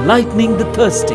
enlightening the thirsty.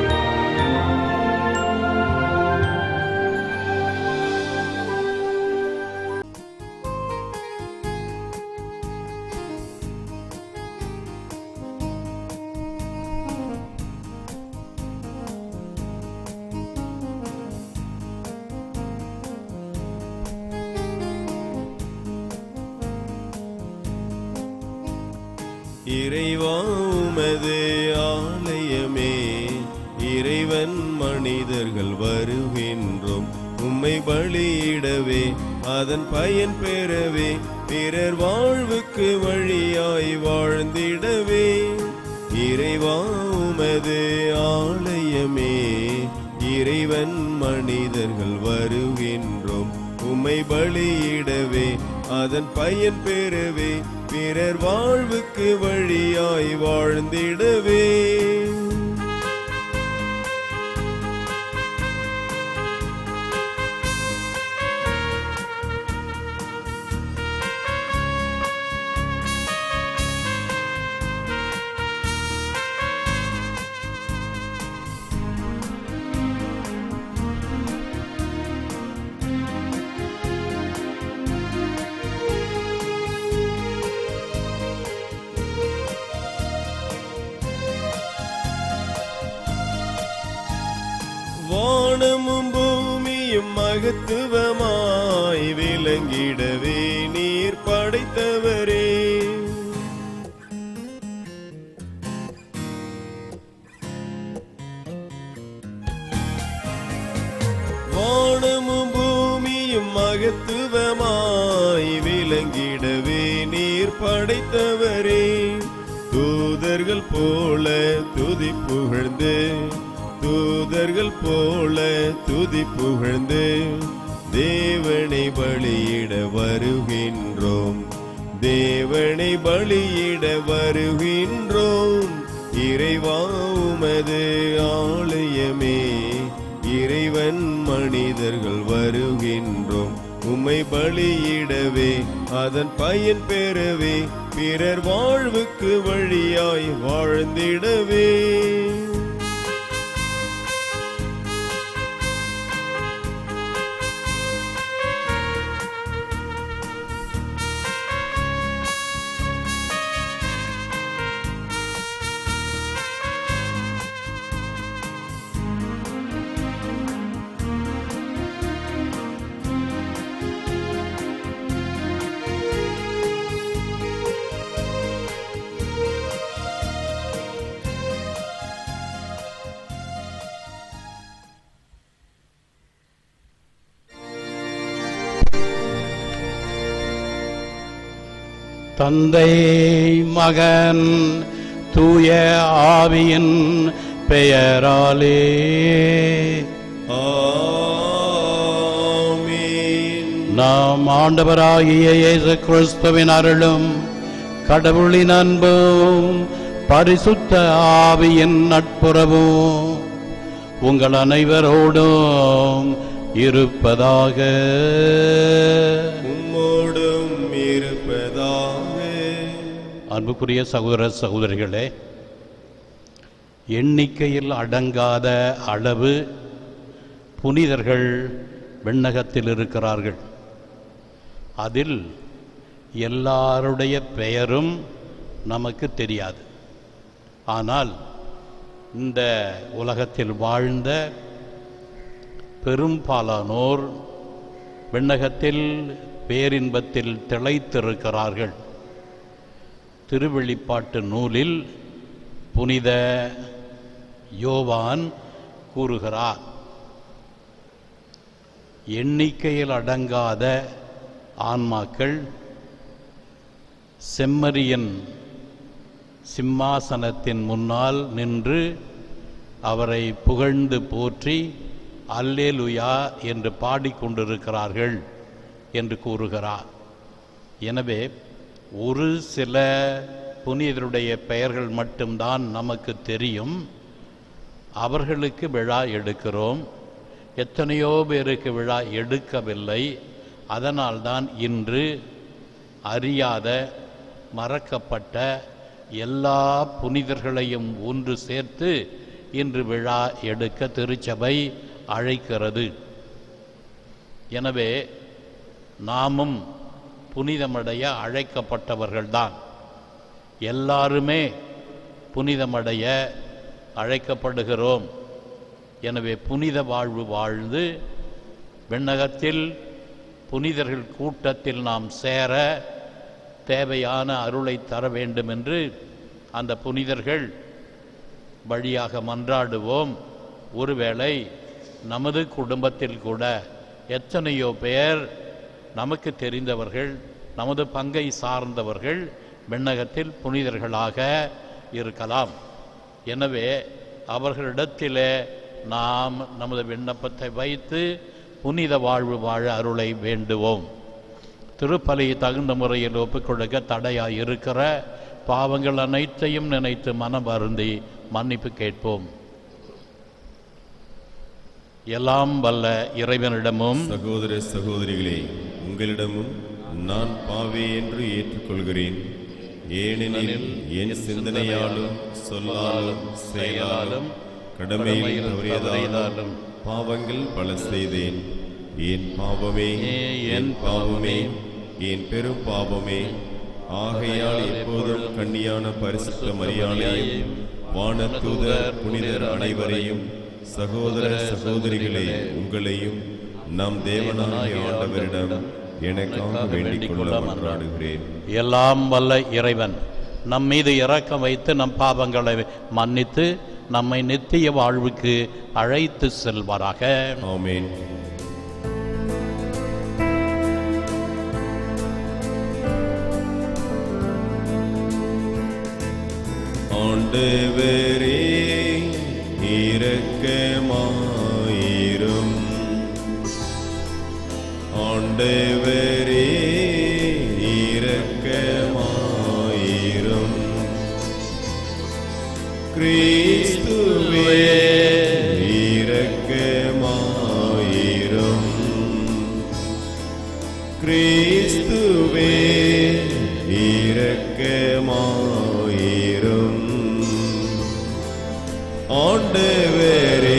இறைவா உமது ஆலயமே இறைவன் மனிதர்கள் வருகின்றோம் உம்மை பலியிடவே அதன் பயன் பெறவே பிறர் வாழ்வுக்கு வழியாய் வாழ்ந்திடவே இறைவா உமது ஆலயமே இறைவன் மனிதர்கள் வருகின்றோம் உம்மை பலியிடவே அதன் பயன் பெறவே பிறர் வாழ்வுக்கு வழியாய் வாழ்ந்திடவே வானமும் பூமியும் மகத்துவமாய் விளங்கிடவே நீர் படைத்தவரே வானமும் பூமியும் மகத்துவமாய் விளங்கிடவே நீர் படைத்தவரே தூதர்கள் போல துதி புகழ்ந்து தூதர்கள் போல துதி புகழ்ந்து தேவனை பலியிட வருகின்றோம் தேவனை பலியிட வருகின்றோம் இறைவா உமது ஆலயமே இறைவன் மனிதர்கள் வருகின்றோம் உம்மை பலியிடவே அதன் பயன் பெறவே பிறர் வாழ்வுக்கு வழியாய் வாழ்ந்திடவே தந்தை மகன் தூய ஆவியின் பெயராலே ஆமென். நாம் ஆண்டவராகிய இயேசு கிறிஸ்துவின் அருளும் கடவுளின் அன்பும் பரிசுத்த ஆவியின் நட்புறவும் உங்கள் அனைவரோடும் இருப்பதாக உம்மோடும் இருப்பதாக அன்புக்குரிய சகோதர சகோதரிகளே எண்ணிக்கையில் அடங்காத அளவு புனிதர்கள் விண்ணகத்தில் இருக்கிறார்கள் அதில் எல்லாருடைய பெயரும் நமக்கு தெரியாது ஆனால் இந்த உலகத்தில் வாழ்ந்த பெரும்பாலானோர் விண்ணகத்தில் பேரின்பத்தில் திளைத்திருக்கிறார்கள் திருவெளிப்பாட்டு நூலில் புனித யோவான் கூறுகிறார் எண்ணிக்கையில் அடங்காத ஆன்மாக்கள் செம்மறியன் சிம்மாசனத்தின் முன்னால் நின்று அவரை புகழ்ந்து போற்றி அல்லேலுயா என்று பாடிக்கொண்டிருக்கிறார்கள் என்று கூறுகிறார் எனவே ஒரு சில புனிதருடைய பெயர்கள் மட்டும்தான் நமக்கு தெரியும் அவர்களுக்கு விழா எடுக்கிறோம் எத்தனையோ பேருக்கு விழா எடுக்கவில்லை அதனால்தான் இன்று அறியாத மறக்கப்பட்ட எல்லா புனிதர்களையும் ஒன்று சேர்த்து இன்று விழா எடுக்க திருச்சபை அழைக்கிறது எனவே நாமும் புனிதமடைய அழைக்கப்பட்டவர்கள்தான் எல்லாருமே புனிதமடைய அழைக்கப்படுகிறோம் எனவே புனித வாழ்வு வாழ்ந்து விண்ணகத்தில் புனிதர்கள் கூட்டத்தில் நாம் சேர தேவையான அருளை தர வேண்டும் என்று அந்த புனிதர்கள் வழியாக மன்றாடுவோம் ஒருவேளை நமது குடும்பத்தில் கூட எத்தனையோ பேர் நமக்கு தெரிந்தவர்கள் நமது பங்கை சார்ந்தவர்கள் விண்ணகத்தில் புனிதர்களாக இருக்கலாம் எனவே அவர்களிடத்திலே நாம் நமது விண்ணப்பத்தை வைத்து புனித வாழ்வு வாழ அருளை வேண்டுவோம் திருப்பலியை தகுந்த முறையில் ஒப்புக்கொடுக்க தடையாய் இருக்கிற பாவங்கள் அனைத்தையும் நினைத்து மனம் வருந்தி மன்னிப்பு கேட்போம் எல்லாம் வல்ல இறைவனிடமும் சகோதர சகோதரிகளே உங்களிடமும் நான் பாவி என்று ஏற்றுக்கொள்கிறேன் ஏனெனில் என் சிந்தனையாலும் சொல்லாலும் செயலாலும் கடமையில் தவறியதாலும் பாவங்கள் பல செய்தேன் என் பாவமே என் பாவமே என் பெரும் பாவமே ஆகையால் எப்போதும் கண்ணியான பரிசுத்த மரியாதையும் வானதூதர் புனிதர் அனைவரையும் சகோதர சகோதரிகளே உங்களையும் நம் தேவனாகிய ஆண்டவரிடம் எனக்காக வேண்டிக் கொள்ள மன்றாடுகிறேன் எல்லாம் வல்ல இறைவன் நம் மீது இரக்கம் வைத்து நம் பாவங்களை மன்னித்து நம்மை நித்திய வாழ்வுக்கு அழைத்து செல்வாராக ஆமென் ஆண்டவரே இரக்கமாயிரும் ஆண்டவரே இரக்கமாயிரும் கிறிஸ்துவே இரக்கமாயிரும் கிறிஸ்துவே இரக்கமாயிரும் ஆண்டவரே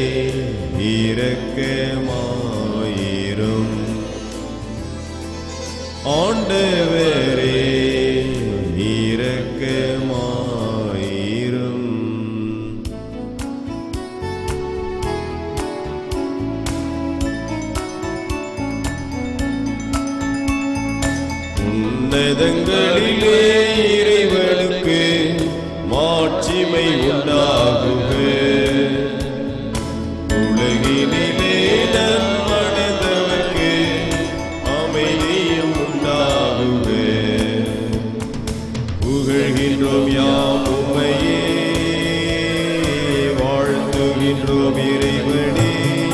இரக்கமாயிரும் ஆண்டவரே இரக்கமாயிரும் உன்னதங்களிலே இறைவனுக்கு மாட்சிமை உண்டாகுக உலகினிலே நன்மடைந்தவர்க்கு அமைதியும் உண்டாகுக புகழ்கின்றோம் யாம் உம்மையே வாழ்த்துகின்றோம் இறைவனே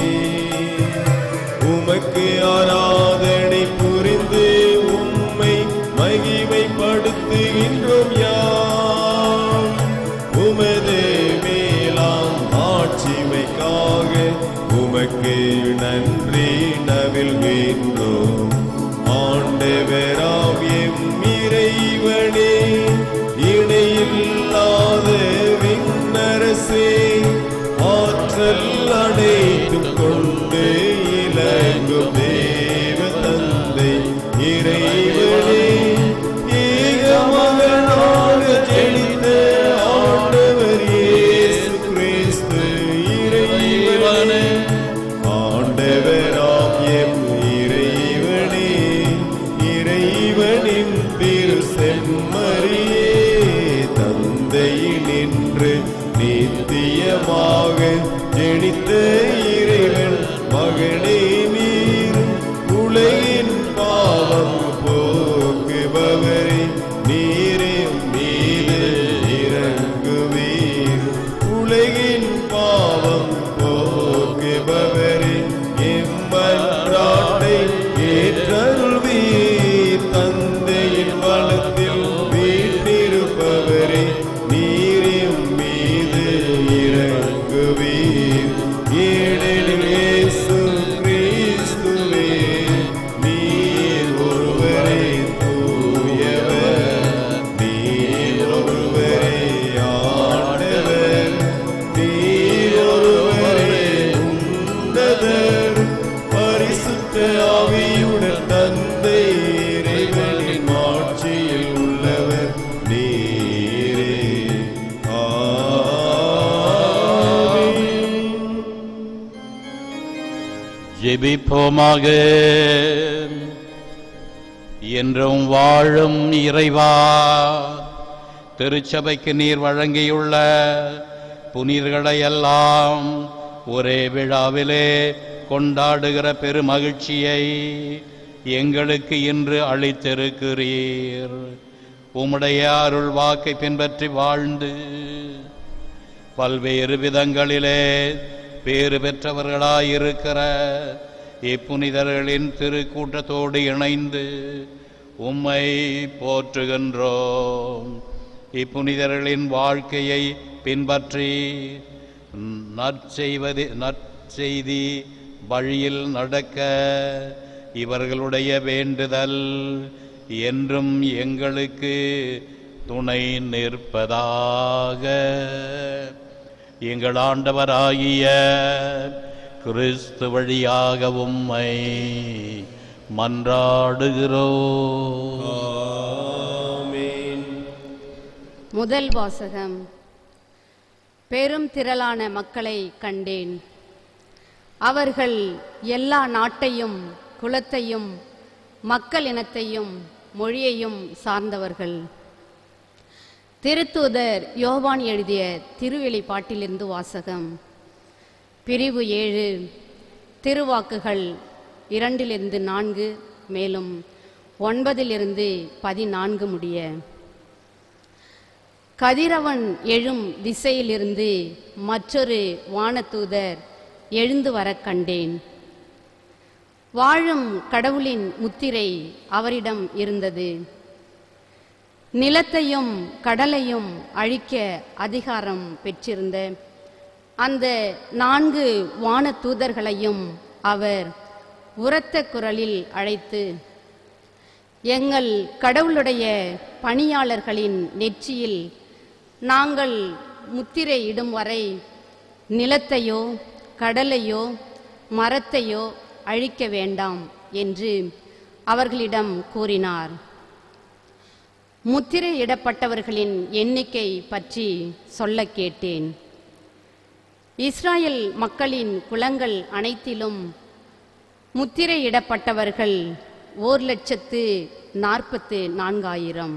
உமக்கு ஆராதனை புரிந்து உம்மை மகிமைப்படுத்துகின்றோம் யாம் உமது மேலாம் ஆட்சிமைக்காக உமக்கு நன்றி நவில்கின்றோம் ஆண்டவராம் எம் இறைவனே இணையில்லாத விண்ணரசே ஆற்றல் அனைத்தும் கொண்டு இலங்கும் தேவ தந்தை இறைவனே ஏக மகனாக ஜெனித்த ஆண்டவர் இயேசு கிறிஸ்து இறைவனே ஆண்டவராம் எம் இறைவனே இறைவனின் திரு செம்மறியே தந்தையினின்று நித்தியமாக ஜெனித்த இறைவன் மகனே நீர் உலகின் பாவம் போக்குபவரே நீரே மீது இறங்குவீர் உலகின் பாவம் போக்குபவரே எம்மன்றாட்டை ஏற்றருள்வீர் தந்தையின் வளத்தில் வீட்டிருப்பவரே நீரின் மீது இறங்குவீர் ஏனெனில் இயேசு ஜெபிப்போமாக என்றும் வாழும் இறைவா திருச்சபைக்கு நீர் வழங்கியுள்ள புனிதர்களை எல்லாம் ஒரே விழாவிலே கொண்டாடுகிற பெருமகிழ்ச்சியை எங்களுக்கு இன்று அளித்திருக்கிறீர் உம்முடைய அருள் வாக்கை பின்பற்றி வாழ்ந்து பல்வேறு விதங்களிலே பேறு பெற்றவர்களாயிருக்கிற இப்புனிதர்களின் திருக்கூட்டத்தோடு இணைந்து உம்மை போற்றுகின்றோம் இப்புனிதர்களின் வாழ்க்கையை பின்பற்றி நற்செய்வது நற்செய்தி வழியில் நடக்க இவர்களுடைய வேண்டுதல் என்றும் எங்களுக்கு துணை நிற்பதாக எங்கள் ஆண்டவராகிய கிறிஸ்து வழியாக உம்மை மன்றாடுகிறோம் ஆமென் முதல் வாசகம் பெரும் திரளான மக்களை கண்டேன் அவர்கள் எல்லா நாட்டையும் குலத்தையும் மக்கள் இனத்தையும் மொழியையும் சார்ந்தவர்கள் திருத்தூதர் யோவான் எழுதிய திருவெளிப்பாட்டிலிருந்து வாசகம் பிரிவு ஏழு திருவாக்குகள் இரண்டிலிருந்து நான்கு மேலும் ஒன்பதிலிருந்து பதினான்கு முடிய கதிரவன் எழும் திசையிலிருந்து மற்றொரு வானதூதர் எழுந்து வரக் கண்டேன் வாழும் கடவுளின் முத்திரை அவரிடம் இருந்தது நிலத்தையும் கடலையும் அழிக்க அதிகாரம் பெற்றிருந்த அந்த நான்கு வான தூதர்களையும் அவர் உரத்த குரலில் அழைத்து எங்கள் கடவுளுடைய பணியாளர்களின் நெற்றியில் நாங்கள் முத்திரை இடும் வரை நிலத்தையோ கடலையோ மரத்தையோ அழிக்க வேண்டாம் என்று அவர்களிடம் கூறினார் முத்திரையிடப்பட்டவர்களின் எண்ணிக்கை பற்றி சொல்ல கேட்டேன் இஸ்ராயல் மக்களின் குலங்கள் அனைத்திலும் முத்திரையிடப்பட்டவர்கள் ஓர் லட்சத்து நாற்பத்து நான்காயிரம்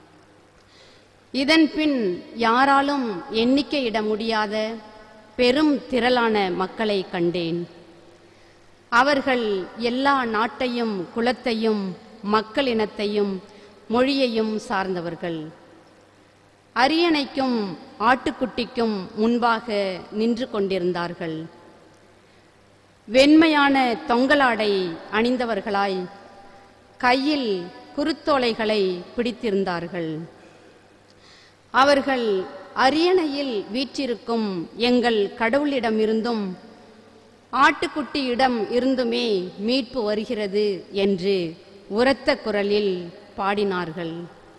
இதன் பின் யாராலும் எண்ணிக்கையிட முடியாத பெரும் திரளான மக்களை கண்டேன் அவர்கள் எல்லா நாட்டையும் குலத்தையும் மக்களினத்தையும் மொழியையும் சார்ந்தவர்கள் அரியணைக்கும் ஆட்டுக்குட்டிக்கும் முன்பாக நின்று கொண்டிருந்தார்கள் வெண்மையான தொங்கலாடை அணிந்தவர்களாய் கையில் குருத்தோலைகளை பிடித்திருந்தார்கள் அவர்கள் அரியணையில் வீற்றிருக்கும் எங்கள் கடவுளிடமிருந்தும் ஆட்டுக்குட்டியிடம் இருந்துமே மீட்பு வருகிறது என்று உரத்த குரலில் பாடினார்கள்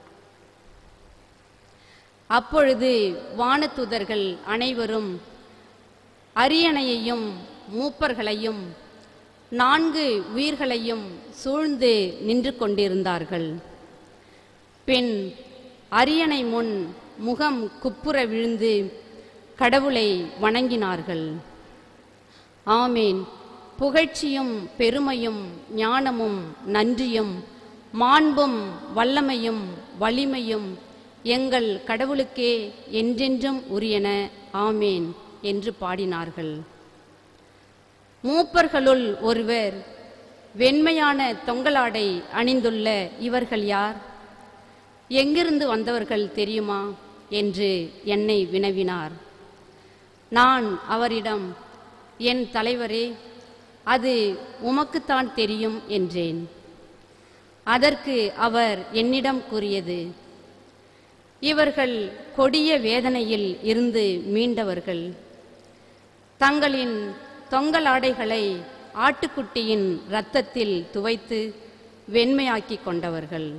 அப்பொழுது வானதூதர்கள் அனைவரும் அரியணையையும் மூப்பர்களையும் நான்கு உயிர்களையும் சூழ்ந்து நின்று கொண்டிருந்தார்கள் பின் அரியணை முன் முகம் குப்புற விழுந்து கடவுளை வணங்கினார்கள் ஆமேன் புகழ்ச்சியும் பெருமையும் ஞானமும் நன்றியும் மாண்பும் வல்லமையும் வலிமையும் எங்கள் கடவுளுக்கே என்றென்றும் உரியன ஆமேன் என்று பாடினார்கள் மூப்பர்களுள் ஒருவர் வெண்மையான தொங்கலாடை அணிந்துள்ள இவர்கள் யார் எங்கிருந்து வந்தவர்கள் தெரியுமா என்று என்னை வினவினார் நான் அவரிடம் என் தலைவரே அது உமக்குத்தான் தெரியும் என்றேன் அதற்கு அவர் என்னிடம் கூறியது இவர்கள் கொடிய வேதனையில் இருந்து மீண்டவர்கள் தங்களின் தொங்கலாடைகளை ஆட்டுக்குட்டியின் இரத்தத்தில் துவைத்து வெண்மையாக்கிக் கொண்டவர்கள்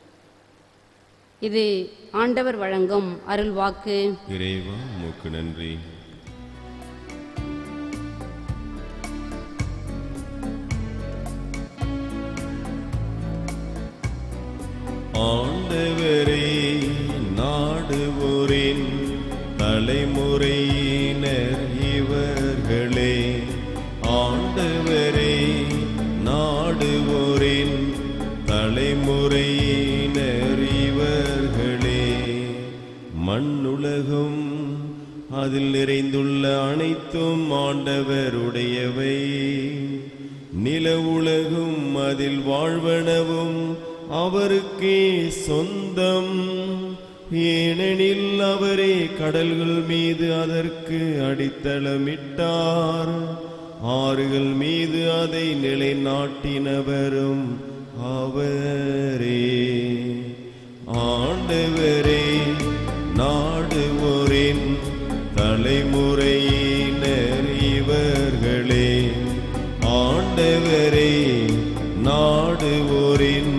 இது ஆண்டவர் வழங்கும் அருள்வாக்கு இறைவா உமக்கு நன்றி ஆண்டவரே நாடுவோரின் தலைமுறையினர் இவர்களே ஆண்டவரே ஊரின் தலைமுறையினர் இவர்களே மண்ணுலகும் அதில் நிறைந்துள்ள அனைத்தும் ஆண்டவருடையவை நில உலகும் அதில் வாழ்வனவும் அவருக்கே சொந்தம் ஏனெனில் அவரே கடல்கள் மீது அதற்கு அடித்தளமிட்டார் ஆறுகள் மீது அதை நிலைநாட்டினவரும் அவரே ஆண்டவரே நாடுவோரின் தலைமுறையினர் இவர்களே ஆண்டவரே நாடுவோரின்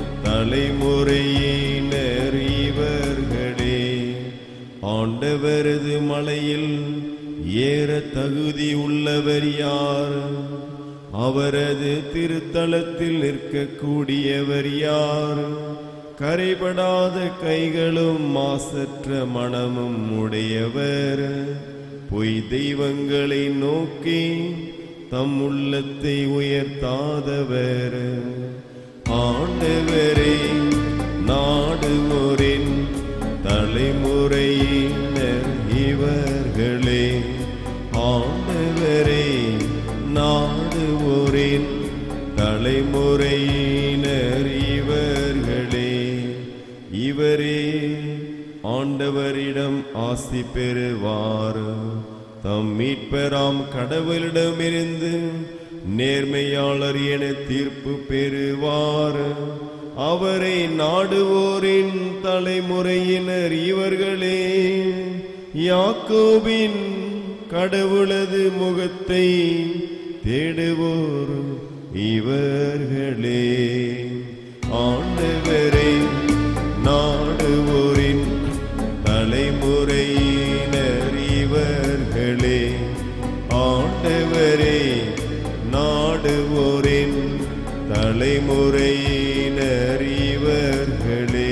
தலைமுறையினர் இவர்களே ஆண்டவரது மலையில் ஏற தகுதி உள்ளவர் யார் அவரது திருத்தலத்தில் நிற்கக்கூடியவர் யார் கரைபடாத கைகளும் மாசற்ற மனமும் உடையவர் பொய் தெய்வங்களை நோக்கி தம் உள்ளத்தை உயர்த்தாதவர் ஆண்டவரே நாடுவோரின் தலைமுறையினர் இவர்களே ஆண்டவரே நாடுவோரின் தலைமுறையினர் இவர்களே இவரே ஆண்டவரிடம் ஆசி பெறுவார் தம் மீட்பராம் கடவுளிடமிருந்து நேர்மையாளர் என தீர்ப்பு பெறுவார் அவரை நாடுவோரின் தலைமுறையினர் இவர்களே யாக்கோபின் கடவுளது முகத்தை தேடுவோர் இவர்களே ஆண்டவரே நாடுவோரின் தலைமுறையினர் இவர்களே ஆண்டவரே நாடுவோரின் தலைமுறையினர் இவர்களே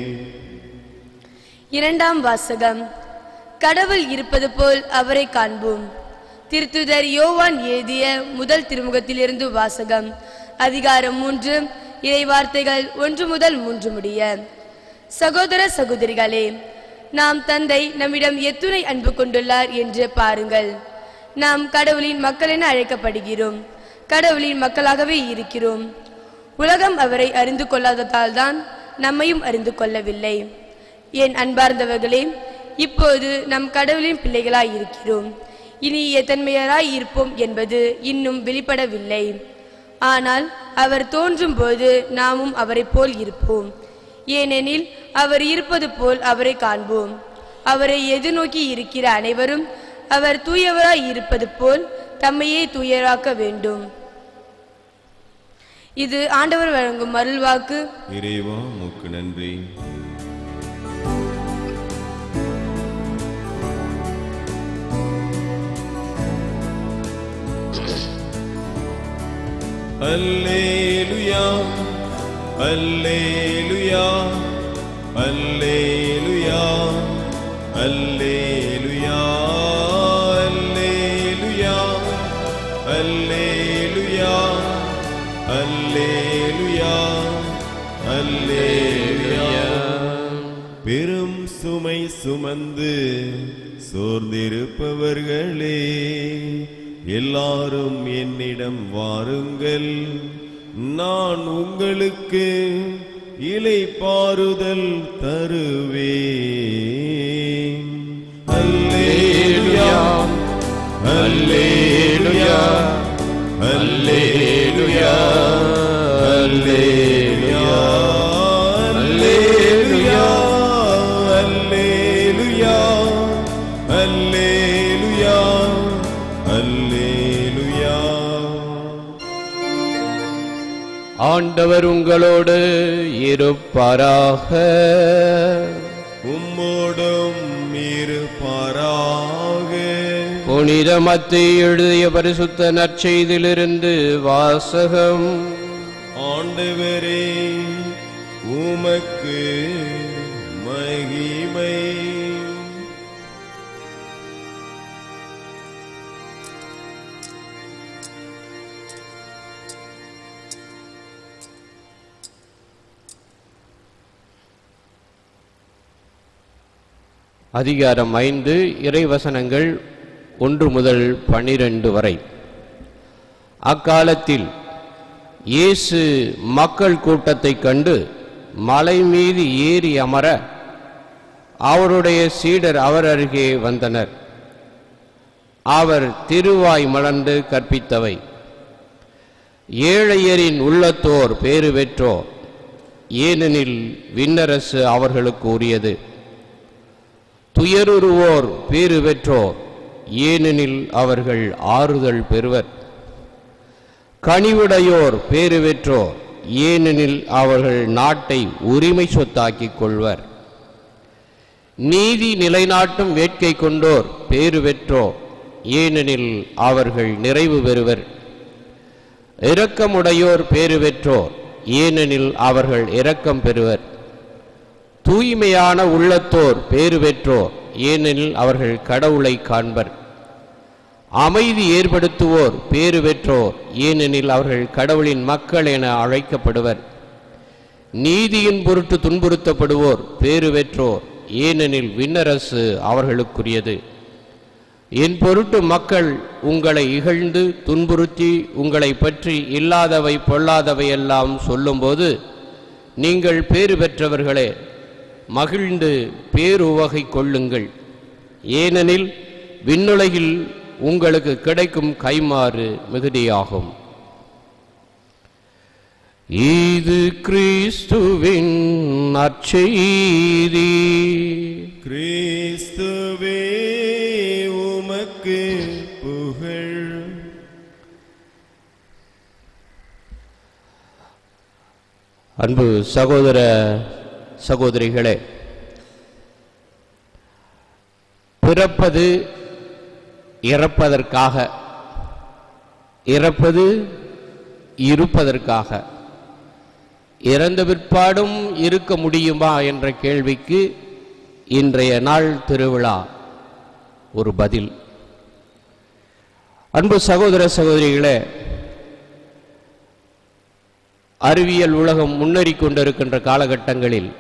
இரண்டாம் வாசகம் கடவுள் இருப்பது போல் அவரை காண்போம் திருத்துதர் யோவான் எழுதிய முதல் திருமுகத்திலிருந்து வாசகம் அதிகாரம் மூன்று இறை வார்த்தைகள் ஒன்று முதல் மூன்று முடிய சகோதர சகோதரிகளே நாம் தந்தை நம்மிடம் எத்துணை அன்பு கொண்டுள்ளார் என்று பாருங்கள் நாம் கடவுளின் மக்கள் என அழைக்கப்படுகிறோம் கடவுளின் மக்களாகவே இருக்கிறோம் உலகம் அவரை அறிந்து கொள்ளாததால் தான் நம்மையும் அறிந்து கொள்ளவில்லை என் அன்பார்ந்தவர்களே இப்போது நம் கடவுளின் பிள்ளைகளாய் இருக்கிறோம் இனி எத்தன்மையராய் இருப்போம் என்பது இன்னும் வெளிப்படவில்லை ஆனால் அவர் தோன்றும் போது நாமும் அவரைப் போல் இருப்போம் ஏனெனில் அவர் இருப்பது போல் அவரை காண்போம் அவரை எதிர்நோக்கி இருக்கிற அனைவரும் அவர் தூயவராய் இருப்பது போல் தம்மையே தூயராக்க வேண்டும் இது ஆண்டவர் வழங்கும் அருள்வாக்கு இறைவா உமக்கு நன்றி அல்லேலுயா அல்லேலுயா அல்லேலுயா அல்லேலுயா அல்லேலுயா அல்லேலுயா அல்லேலுயா அல்லேலுயா பெரும் சுமை சுமந்து சோர்ந்திருப்பவர்களே எல்லாரும் என்னிடம் வாருங்கள் நான் உங்களுக்கு இலை பாறுதல் தருவேன் அல்லேலுயா அல்லேலுயா அல்லேலுயா அல்லேலுயா அல்லேலுயா அல்லேலுயா அல்லேலுயா அல்லேலுயா ஆண்டவர் உங்களோடு இருப்பாராக உம்மோடும் இருப்பாராக புனித மத்தை எழுதிய பரிசுத்த நற்செய்திலிருந்து வாசகம் ஆண்டவரே உமக்கு மகிமை அதிகாரம் ஐந்து இறைவசனங்கள் ஒன்று முதல் பனிரெண்டு வரை அக்காலத்தில் இயேசு மக்கள் கூட்டத்தைக் கண்டு மலை மீது ஏறி அமர அவருடைய சீடர் அவர் அருகே வந்தனர் அவர் திருவாய் மலர்ந்து கற்பித்தவை ஏழையரின் உள்ளத்தோர் பேறு பெற்றோர் ஏனெனில் விண்ணரசு அவர்களுக்கு உரியது துயருருவோர் பேறு பெற்றோர் ஏனெனில் அவர்கள் ஆறுதல் பெறுவர் கனிவுடையோர் பேறு பெற்றோர் ஏனெனில் அவர்கள் நாட்டை உரிமை சொத்தாக்கிக் கொள்வர் நீதி நிலைநாட்டும் வேட்கை கொண்டோர் பேறு பெற்றோர் ஏனெனில் அவர்கள் நிறைவு பெறுவர் இரக்கமுடையோர் பேறு பெற்றோர் ஏனெனில் அவர்கள் இரக்கம் பெறுவர் தூய்மையான உள்ளத்தோர் பேறு பெற்றோர் ஏனெனில் அவர்கள் கடவுளை காண்பர் அமைதி ஏற்படுத்துவோர் பேறு பெற்றோர் ஏனெனில் அவர்கள் கடவுளின் மக்கள் என அழைக்கப்படுவர் நீதியின் பொருட்டு துன்புறுத்தப்படுவோர் பேறு பெற்றோர் ஏனெனில் விண்ணரசு அவர்களுக்குரியது என் பொருட்டு மக்கள் உங்களை இகழ்ந்து துன்புறுத்தி உங்களை பற்றி இல்லாதவை பொல்லாதவை எல்லாம் சொல்லும்போது நீங்கள் பேறு பெற்றவர்களே மகிழ்ந்து பேருவகை கொள்ளுங்கள் ஏனெனில் விண்ணுலகில் உங்களுக்கு கிடைக்கும் கைமாறு மிகுதியாகும் இது கிறிஸ்துவின் நற்செய்தி கிறிஸ்துவே உமக்கு புகழ் அன்பு சகோதர சகோதரிகளே பிறப்பது இறப்பதற்காக இறப்பது இருப்பதற்காக இறந்த பிற்பாடும் இருக்க முடியுமா என்ற கேள்விக்கு இன்றைய நாள் திருவிழா ஒரு பதில் அன்பு சகோதர சகோதரிகளே அறிவியல் உலகம் முன்னேறிக் கொண்டிருக்கின்ற காலகட்டங்களில்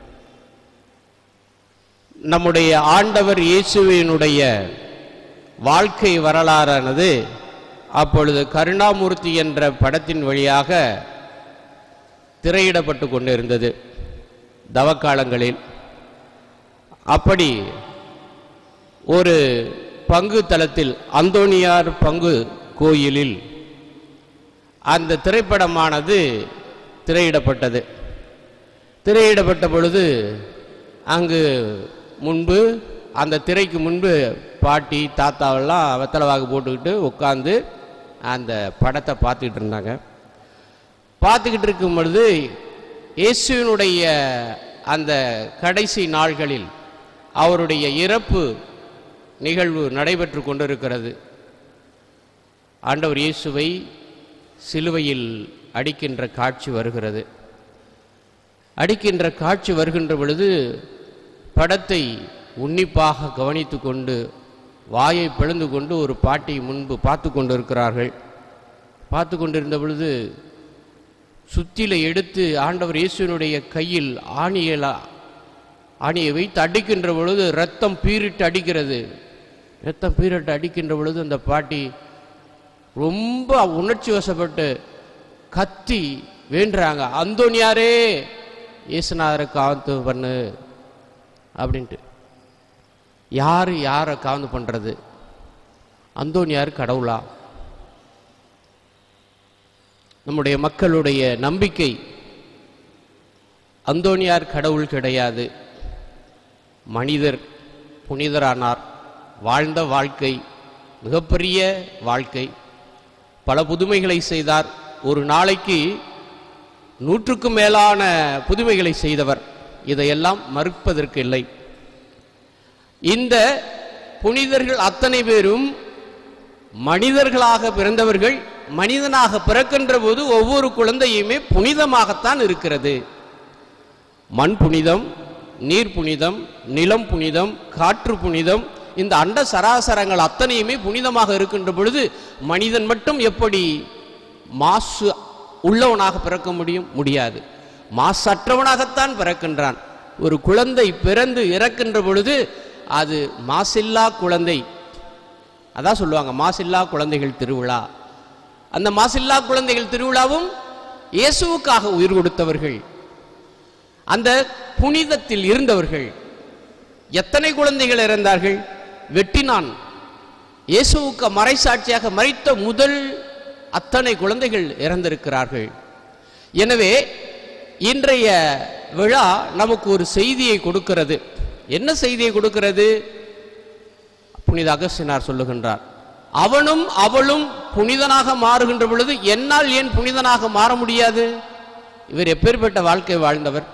நம்முடைய ஆண்டவர் இயேசுவினுடைய வாழ்க்கை வரலாறானது அப்பொழுது கருணாமூர்த்தி என்ற படத்தின் வழியாக திரையிடப்பட்டு கொண்டிருந்தது தவக்காலங்களில் அப்படி ஒரு பங்கு தளத்தில் அந்தோணியார் பங்கு கோயிலில் அந்த திரைப்படமானது திரையிடப்பட்டது திரையிடப்பட்ட பொழுது அங்கு முன்பு அந்த திரைக்கு முன்பு பாட்டி தாத்தாவெல்லாம் வெத்தலைவாக்கு போட்டுக்கிட்டு உட்காந்து அந்த படத்தை பார்த்துக்கிட்டு இருந்தாங்க பார்த்துக்கிட்டு இருக்கும் பொழுது இயேசுவினுடைய அந்த கடைசி நாள்களில் அவருடைய இறப்பு நிகழ்வு நடைபெற்று கொண்டிருக்கிறது ஆண்டவர் இயேசுவை சிலுவையில் அடிக்கின்ற காட்சி வருகிறது அடிக்கின்ற காட்சி வருகின்ற பொழுது படத்தை உன்னிப்பாக கவனித்து கொண்டு வாயை பிளந்து கொண்டு ஒரு பாட்டி முன்பு பார்த்து கொண்டிருக்கிறார்கள் பார்த்து கொண்டிருந்த பொழுது சுத்தில எடுத்து ஆண்டவர் இயேசுவினுடைய கையில் ஆணியல ஆணியை வைத்து அடிக்கின்ற பொழுது ரத்தம் பீரிட்டு அடிக்கிறது ரத்தம் பீரிட்டு அடிக்கின்ற பொழுது அந்த பாட்டி ரொம்ப உணர்ச்சி வசப்பட்டு கத்தி வேண்டுறாங்க அந்தோனியாரே இயேசுநாதரை காவந்து பண்ணு அப்படின்ட்டு யார் யாரை காவந்து பண்ணுறது அந்தோனியார் கடவுளா நம்முடைய மக்களுடைய நம்பிக்கை அந்தோனியார் கடவுள் கிடையாது மனிதர் புனிதரானார் வாழ்ந்த வாழ்க்கை மிகப்பெரிய வாழ்க்கை பல புதுமைகளை செய்தார் ஒரு நாளைக்கு நூற்றுக்கும் மேலான புதுமைகளை செய்தவர் இதையெல்லாம் மறுப்பதற்கு இல்லை இந்த புனிதர்கள் அத்தனை பேரும் மனிதர்களாக பிறந்தவர்கள் மனிதனாக பிறக்கின்ற போது ஒவ்வொரு குழந்தையுமே புனிதமாகத்தான் இருக்கிறது மண் புனிதம் நீர் புனிதம் நிலம் புனிதம் காற்று புனிதம் இந்த அண்ட சராசரங்கள் அத்தனையுமே புனிதமாக இருக்கின்ற பொழுது மனிதன் மட்டும் எப்படி மாசு உள்ளவனாக பிறக்க முடியும் முடியாது மாசற்றவனாகத்தான் பிறக்கின்றான் ஒரு குழந்தை பிறந்து இறக்கின்ற பொழுது அது மாசில்லா குழந்தை அதான் சொல்லுவாங்க மாசில்லா குழந்தைகள் திருவிழா அந்த மாசில்லா குழந்தைகள் திருவிழாவும் இயேசுவுக்காக உயிர் கொடுத்தவர்கள் அந்த புனிதத்தில் இருந்தவர்கள் எத்தனை குழந்தைகள் இறந்தார்கள் வெட்டினான் இயேசுவுக்கு மறைசாட்சியாக மறைத்த முதல் அத்தனை குழந்தைகள் இறந்திருக்கிறார்கள் எனவே இன்றைய விழா நமக்கு ஒரு செய்தியை கொடுக்கிறது என்ன செய்தியை கொடுக்கிறது புனித அகஸ்டினார் சொல்லுகின்றார் அவனும் அவளும் புனிதனாக மாறுகின்ற பொழுது என்னால் ஏன் புனிதனாக மாற முடியாது இவர் எப்பேற்பட்ட வாழ்க்கை வாழ்ந்தவர்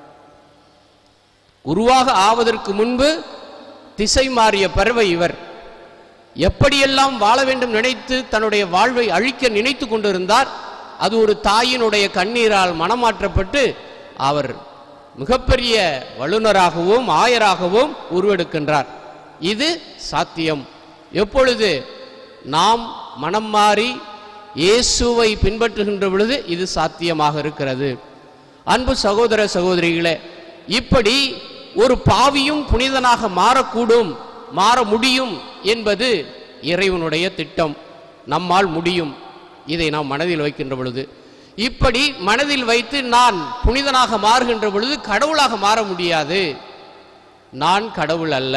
உருவாக ஆவதற்கு முன்பு திசை மாறிய பறவை இவர் எப்படியெல்லாம் வாழ வேண்டும் நினைத்து தன்னுடைய வாழ்வை அழிக்க நினைத்து கொண்டிருந்தார் அது ஒரு தாயினுடைய கண்ணீரால் மனமாற்றப்பட்டு அவர் மிகப்பெரிய வல்லுனராகவும் ஆயராகவும் உருவெடுக்கின்றார் இது சாத்தியம் எப்பொழுது நாம் மனம் மாறி இயேசுவை பின்பற்றுகின்ற பொழுது இது சாத்தியமாக இருக்கிறது அன்பு சகோதர சகோதரிகளே இப்படி ஒரு பாவியும் புனிதனாக மாறக்கூடும் மாற முடியும் என்பது இறைவனுடைய திட்டம் நம்மால் முடியும் இதை நாம் மனதில் வைக்கின்ற பொழுது இப்படி மனதில் வைத்து நான் புனிதனாக மாறுகின்ற பொழுது கடவுளாக மாற முடியாது நான் கடவுள் அல்ல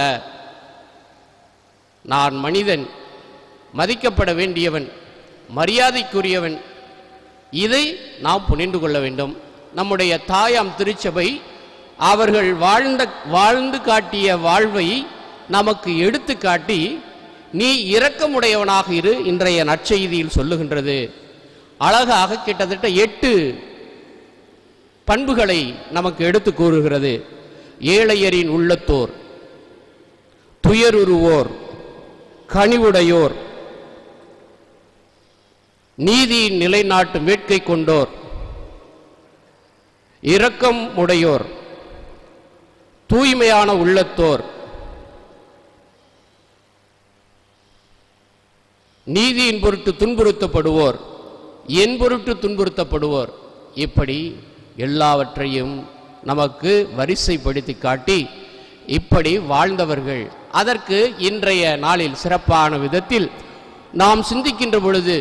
நான் மனிதன் மதிக்கப்பட வேண்டியவன் மரியாதைக்குரியவன் இதை நாம் புரிந்து கொள்ள வேண்டும் நம்முடைய தாயாம் திருச்சபை அவர்கள் வாழ்ந்த வாழ்ந்து காட்டிய வாழ்வை நமக்கு எடுத்து காட்டி நீ இரக்கமுடையவனாக இரு இன்றைய நற்செய்தியில் சொல்லுகின்றது அழகாக கிட்டத்தட்ட எட்டு பண்புகளை நமக்கு எடுத்து கூறுகிறது ஏழையரின் உள்ளத்தோர் துயருருவோர் கனிவுடையோர் நீதியின் நிலைநாட்டு வேட்கை கொண்டோர் இரக்கம் உடையோர் தூய்மையான உள்ளத்தோர் நீதியின் பொருட்டு துன்புறுத்தப்படுவோர் என் பொருட்டு துன்புறுத்தப்படுவோர் இப்படி எல்லாவற்றையும் நமக்கு வரிசைப்படுத்தி காட்டி இப்படி வாழ்ந்தவர்கள் அதற்கு இன்றைய நாளில் சிறப்பான விதத்தில் நாம் சிந்திக்கின்ற பொழுது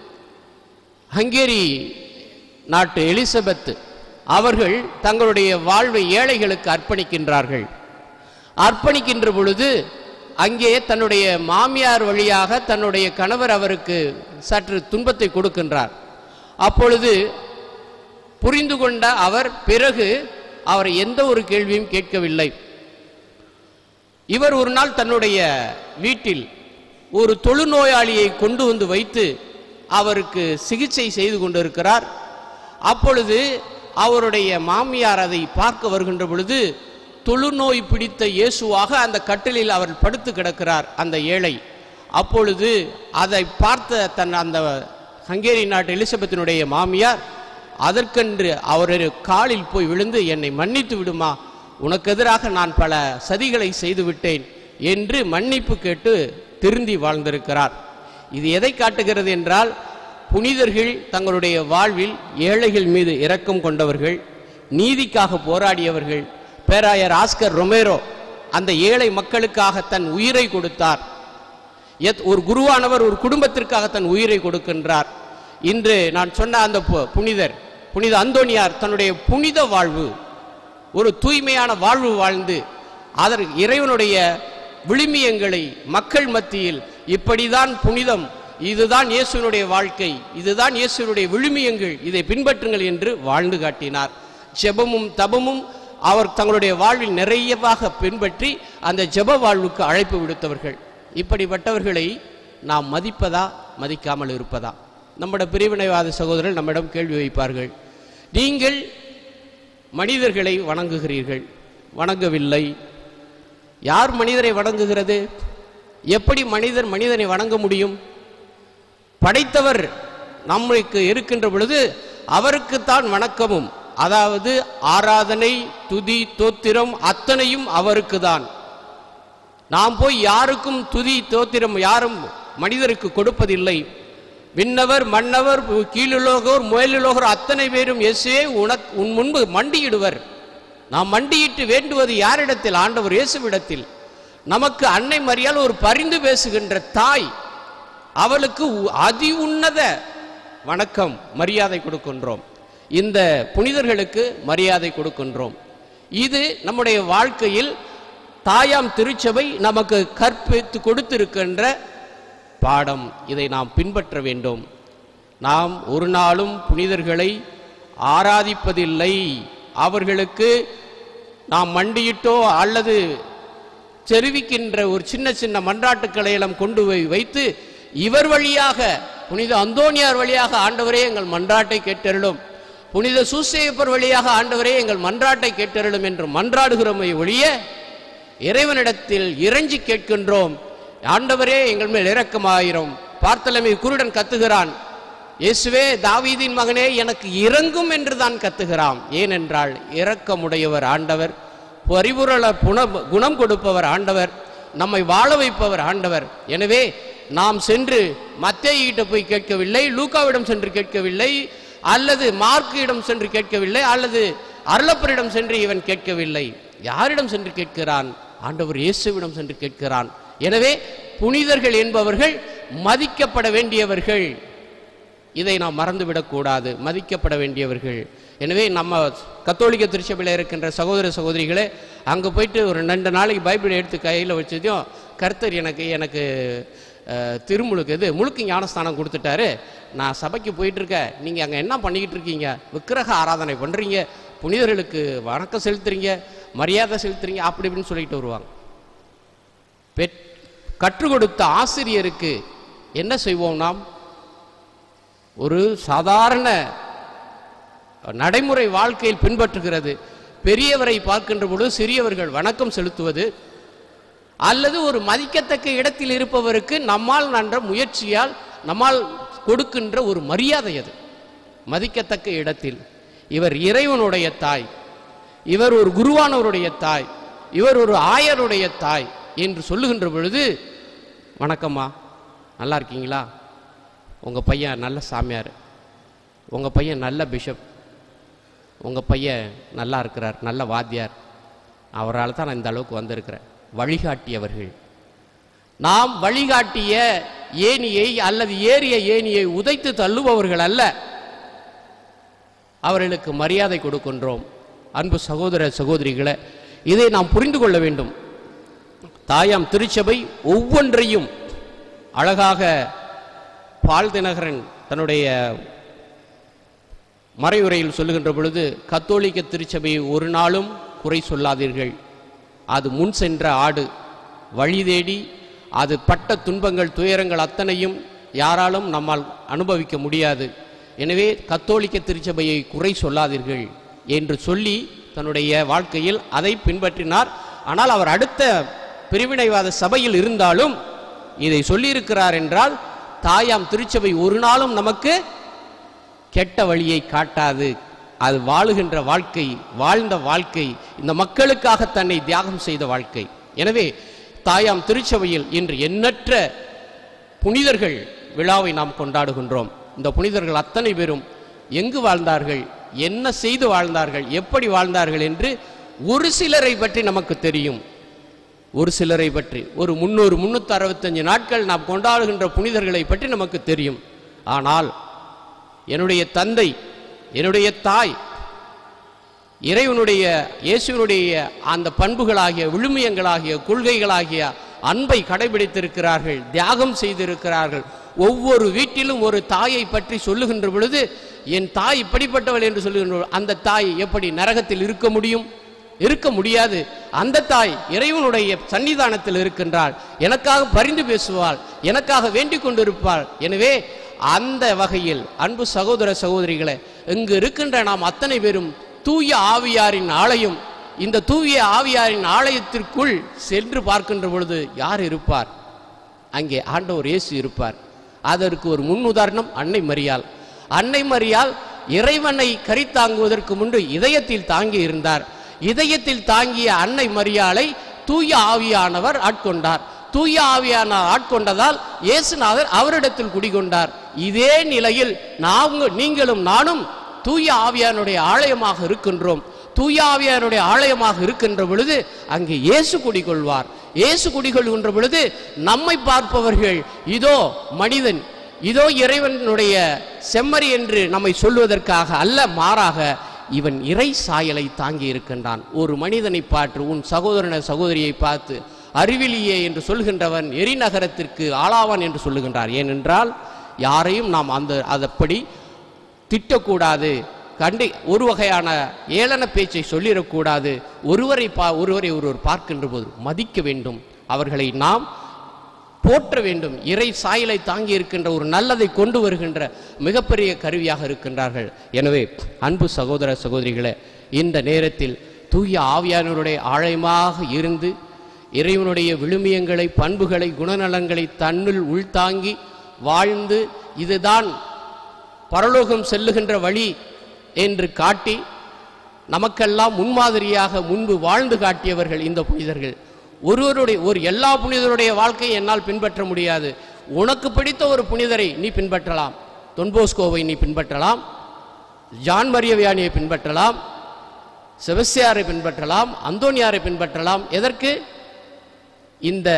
ஹங்கேரி நாட்டு எலிசபெத் அவர்கள் தங்களுடைய வாழ்வை ஏழைகளுக்கு அர்ப்பணிக்கின்றார்கள் அர்ப்பணிக்கின்ற பொழுது அங்கே தன்னுடைய மாமியார் வழியாக தன்னுடைய கணவர் அவருக்கு சற்று துன்பத்தை கொடுக்கின்றார் அப்பொழுது புரிந்து கொண்ட அவர் பிறகு அவர் எந்த ஒரு கேள்வியும் கேட்கவில்லை இவர் ஒரு நாள் தன்னுடைய வீட்டில் ஒரு தொழுநோயாளியை கொண்டு வந்து வைத்து அவருக்கு சிகிச்சை செய்து கொண்டிருக்கிறார் அப்பொழுது அவருடைய மாமியார் அதை பார்க்க வருகின்ற பொழுது தொழுநோய் பிடித்த இயேசுவாக அந்த கட்டிலில் அவர் படுத்து கிடக்கிறார் அந்த ஏழை அப்பொழுது அதை பார்த்த தன் அந்த ஹங்கேரி நாட்டு எலிசபெத்தினுடைய மாமியார் அதற்கென்று அவருடைய காலில் போய் விழுந்து என்னை மன்னித்து விடுமா உனக்கு எதிராக நான் பல சதிகளை செய்து விட்டேன் என்று மன்னிப்பு கேட்டு திருந்தி வாழ்ந்திருக்கிறார் இது எதை காட்டுகிறது என்றால் புனிதர்கள் தங்களுடைய வாழ்வில் ஏழைகள் மீது இரக்கம் கொண்டவர்கள் நீதிக்காக போராடியவர்கள் பேராயர் ஆஸ்கர் ரொமேரோ அந்த ஏழை மக்களுக்காக தன் உயிரை கொடுத்தார் எத் ஒரு குருவானவர் ஒரு குடும்பத்திற்காக தன் உயிரை கொடுக்கின்றார் இன்று நான் சொன்ன அந்த பு- புனிதர் புனித அந்தோனியார் தன்னுடைய புனித வாழ்வு ஒரு தூய்மையான வாழ்வு வாழ்ந்து அதற்கு இறைவனுடைய விழுமியங்களை மக்கள் மத்தியில் இப்படிதான் புனிதம் இதுதான் இயேசுனுடைய வாழ்க்கை இதுதான் இயேசுனுடைய விழுமியங்கள் இதை பின்பற்றுங்கள் என்று வாழ்ந்து காட்டினார் ஜெபமும் தபமும் அவர் தங்களுடைய வாழ்வில் நிறையவாக பின்பற்றி அந்த ஜெப வாழ்வுக்கு அழைப்பு விடுத்தவர்கள் இப்படிப்பட்டவர்களை நாம் மதிப்பதா மதிக்காமல் இருப்பதா நம்முடைய பிரிவினைவாத சகோதரர்கள் நம்மிடம் கேள்வி வைப்பார்கள் நீங்கள் மனிதர்களை வணங்குகிறீர்கள் வணங்கவில்லை யார் மனிதரை வணங்குகிறது எப்படி மனிதர் மனிதனை வணங்க முடியும் படைத்தவர் நம்மளுக்கு இருக்கின்ற பொழுது அவருக்குத்தான் வணக்கமும் அதாவது ஆராதனை துதி தோத்திரம் அத்தனையும் அவருக்குதான் நாம் போய் யாருக்கும் துதி தோத்திரம் யாரும் மனிதருக்கு கொடுப்பதில்லை விண்ணவர் மன்னவர் கீழுலோகோர் முயலுலோகர் அத்தனை பேரும் இயேசுவே உனக் உன் முன்பு மண்டியிடுவர் நாம் மண்டியிட்டு வேண்டுவது யாரிடத்தில் ஆண்டவர் இயேசுவிடத்தில் நமக்கு அன்னை மரியாள் ஒரு பரிந்து பேசுகின்ற தாய் அவளுக்கு உ- அதி உன்னத வணக்கம் மரியாதை கொடுக்கின்றோம் இந்த புனிதர்களுக்கு மரியாதை கொடுக்கின்றோம் இது நம்முடைய வாழ்க்கையில் தாயாம் திருச்சபை நமக்கு கற்பித்து கொடுத்திருக்கின்ற பாடம் இதை நாம் பின்பற்ற வேண்டும் நாம் ஒரு நாளும் புனிதர்களை ஆராதிப்பதில்லை அவர்களுக்கு நாம் மண்டியிட்டோ அல்லது தெரிவிக்கின்ற ஒரு சின்ன சின்ன மன்றாட்டுக்களை எல்லாம் கொண்டு போய் வைத்து இவர் வழியாக புனித அந்தோனியார் வழியாக ஆண்டவரே எங்கள் மன்றாட்டை கேட்டருளும் புனித சூசேப்பர் வழியாக ஆண்டவரே எங்கள் மன்றாட்டை கேட்டருளும் என்று மன்றாடுகிறோமே ஒழிய இறைவனிடத்தில் இறைஞ்சி கேட்கின்றோம் ஆண்டவரே எங்கள் மேல் இரக்கமாயிரும் பார்த்தலமை குருடன் கத்துகிறான் இயேசுவே தாவீதின் மகனே எனக்கு இறங்கும் என்று தான் கத்துகிறான் ஏனென்றால் இரக்கமுடையவர் ஆண்டவர் பரிபுரள புன குணம் கொடுப்பவர் ஆண்டவர் நம்மை வாழ வைப்பவர் ஆண்டவர் எனவே நாம் சென்று மத்தேயிட்ட போய் கேட்கவில்லை லூக்காவிடம் சென்று கேட்கவில்லை அல்லது மார்க்கிடம் சென்று கேட்கவில்லை அல்லது அருளப்பரிடம் சென்று இவன் கேட்கவில்லை யாரிடம் சென்று கேட்கிறான் ஆண்டவர் இயேசுவிடம் சென்று கேட்கிறான் எனவே புனிதர்கள் என்பவர்கள் மதிக்கப்பட வேண்டியவர்கள் இதை நாம் மறந்துவிடக்கூடாது மதிக்கப்பட வேண்டியவர்கள் எனவே நம்ம கத்தோலிக்க திருச்சபையில் இருக்கின்ற சகோதர சகோதரிகளே அங்கே போயிட்டு ஒரு ரெண்டு நாளைக்கு பைபிள் எடுத்து கையில் வச்சதையும் கர்த்தர் எனக்கு எனக்கு அஹ், திருமுழுக்கு இது முழுக்கு ஞானஸ்தானம் கொடுத்துட்டாரு நான் சபைக்கு போயிட்டு இருக்கேன் நீங்கள் அங்கே என்ன பண்ணிக்கிட்டு இருக்கீங்க விக்கிரக ஆராதனை பண்ணுறீங்க புனிதர்களுக்கு வணக்கம் செலுத்துறீங்க மரியாதை செலுத்துறீங்க அப்படி இப்படின்னு சொல்லிட்டு வருவாங்க பெற் கற்றுக் கொடுத்த ஆசிரியருக்கு என்ன செய்வோம் நாம் ஒரு சாதாரண நடைமுறை வாழ்க்கையில் பின்பற்றுகிறது பெரியவரை பார்க்கின்ற பொழுது சிறியவர்கள் வணக்கம் செலுத்துவது அல்லது ஒரு மதிக்கத்தக்க இடத்தில் இருப்பவருக்கு நம்மால் நன்ற முயற்சியால் நம்மால் கொடுக்கின்ற ஒரு மரியாதை அது மதிக்கத்தக்க இடத்தில் இவர் இறைவனுடைய தாய் இவர் ஒரு குருவானவருடைய தாய் இவர் ஒரு ஆயருடைய தாய் என்று சொல்லுகின்ற பொழுது வணக்கம்மா நல்லா இருக்கீங்களா உங்கள் பையன் நல்ல சாமியார் உங்கள் பையன் நல்ல பிஷப் உங்கள் பையன் நல்லா இருக்கிறார் நல்ல வாத்தியார் அவரால் தான் நான் இந்த அளவுக்கு வந்திருக்கிறேன் வழிகாட்டியவர்கள் நாம் வழிகாட்டிய ஏணியை அல்லது ஏறிய ஏணியை உதைத்து தள்ளுபவர்கள் அல்ல அவர்களுக்கு மரியாதை கொடுக்கின்றோம் அன்பு சகோதர சகோதரிகளை இதை நாம் புரிந்து கொள்ள வேண்டும் தாயாம் திருச்சபை ஒவ்வொன்றையும் அழகாக பால் தினகரன் தன்னுடைய மறையுரையில் சொல்லுகின்ற பொழுது கத்தோலிக்க திருச்சபையை ஒரு நாளும் குறை சொல்லாதீர்கள் அது முன் சென்ற ஆடு வழி தேடி அது பட்ட துன்பங்கள் துயரங்கள் அத்தனையும் யாராலும் நம்மால் அனுபவிக்க முடியாது எனவே கத்தோலிக்க திருச்சபையை குறை சொல்லாதீர்கள் என்று சொல்லி தன்னுடைய வாழ்க்கையில் அதை பின்பற்றினார் ஆனால் அவர் அடுத்த பிரிவினைவாத சபையில் இருந்தாலும் இதை சொல்லியிருக்கிறார் என்றால் தாயாம் திருச்சபை ஒரு நாளும் நமக்கு கெட்ட வழியை காட்டாது அது வாழுகின்ற வாழ்க்கை வாழ்ந்த வாழ்க்கை இந்த மக்களுக்காக தன்னை தியாகம் செய்த வாழ்க்கை எனவே தாயாம் திருச்சபையில் இன்று எண்ணற்ற புனிதர்கள் விழாவை நாம் கொண்டாடுகின்றோம் இந்த புனிதர்கள் அத்தனை பேரும் எங்கு வாழ்ந்தார்கள் என்ன செய்து வாழ்ந்தார்கள் எப்படி வாழ்ந்தார்கள் என்று ஒரு சிலரை பற்றி நமக்கு தெரியும் ஒரு சிலரை பற்றி ஒரு முன்னூறு முன்னூற்றி அறுபத்தஞ்சு நாட்கள் நாம் கொண்டாடுகின்ற புனிதர்களை பற்றி நமக்கு தெரியும் ஆனால் என்னுடைய தந்தை என்னுடைய தாய் இறைவனுடைய இயேசுவனுடைய அந்த பண்புகளாகிய விழுமியங்களாகிய கொள்கைகளாகிய அன்பை கடைபிடித்திருக்கிறார்கள் தியாகம் செய்திருக்கிறார்கள் ஒவ்வொரு வீட்டிலும் ஒரு தாயை பற்றி சொல்லுகின்ற பொழுது என் தாய் இப்படிப்பட்டவள் என்று சொல்லுகின்ற பொழுது, அந்த தாய் எப்படி நரகத்தில் இருக்க முடியும் இருக்க முடியாது அந்த தாய் இறைவனுடைய சன்னிதானத்தில் இருக்கின்றாள் எனக்காக பரிந்து பேசுவாள் எனக்காக வேண்டிக் கொண்டிருப்பாள் எனவே அந்த வகையில் அன்பு சகோதர சகோதரிகளே இங்கு இருக்கின்ற நாம் அத்தனை பேரும் தூய ஆவியாரின் ஆலயம் இந்த தூய ஆவியாரின் ஆலயத்திற்குள் சென்று பார்க்கின்ற பொழுது யார் இருப்பார் அங்கே ஆண்டவர் இயேசு இருப்பார் அதற்கு ஒரு முன் உதாரணம் அன்னை மரியாள் அன்னை மரியாள் இறைவனை கரித்தாங்குவதற்கு முன்பு இதயத்தில் தாங்கி இருந்தார் இதயத்தில் தாங்கிய அன்னை மரியாளை தூய ஆவியானவர் ஆட்கொண்டார் தூய ஆவியானவர் ஆட்கொண்டதால் இயேசுநாதர் அவரிடத்தில் குடிகொண்டார் இதே நிலையில் நாங்க நீங்களும் நானும் தூய ஆவியானுடைய ஆலயமாக இருக்கின்றோம் தூய ஆவியானுடைய ஆலயமாக இருக்கின்ற பொழுது அங்கே இயேசு குடிகொள்வார் இயேசு குடிகொள்கின்ற பொழுது நம்மை பார்ப்பவர்கள் இதோ மனிதன் இதோ இறைவனுடைய செம்மறி என்று நம்மை சொல்வதற்காக அல்ல மாறாக இவன் இறை சாயலை தாங்கி இருக்கின்றான் ஒரு மனிதனை பார்த்து உன் சகோதரன சகோதரியை பார்த்து அறிவிலியே என்று சொல்கின்றவன் எரிநகரத்திற்கு ஆளாவான் என்று சொல்லுகின்றார் ஏனென்றால் யாரையும் நாம் அந்த அதப்படி திட்டக்கூடாது கண்டி ஒரு வகையான ஏளன பேச்சை சொல்லிடக்கூடாது ஒருவரை பா ஒருவரை ஒருவர் பார்க்கின்ற போது மதிக்க வேண்டும் அவர்களை நாம் போற்ற வேண்டும் இறை சாயலை தாங்கி இருக்கின்ற ஒரு நல்லதை கொண்டு வருகின்ற மிகப்பெரிய கருவியாக இருக்கின்றார்கள் எனவே அன்பு சகோதர சகோதரிகளே இந்த நேரத்தில் தூய ஆவியானவருடைய ஆழமாக இருந்து இறைவனுடைய விழுமியங்களை பண்புகளை குணநலங்களை தன்னுள் உள்தாங்கி வாழ்ந்து இதுதான் பரலோகம் செல்லுகின்ற வழி என்று காட்டி நமக்கெல்லாம் முன்மாதிரியாக முன்பு வாழ்ந்து காட்டியவர்கள் இந்த புனிதர்கள் ஒருவருடைய ஒரு எல்லா புனிதருடைய வாழ்க்கையை என்னால் பின்பற்ற முடியாது உனக்கு பிடித்த ஒரு புனிதரை நீ பின்பற்றலாம் தொன்போஸ்கோவை நீ பின்பற்றலாம் ஜான் மரியவியானியை பின்பற்றலாம் செபஸ்தியாரை பின்பற்றலாம் அந்தோனியாரை பின்பற்றலாம் எதற்கு இந்த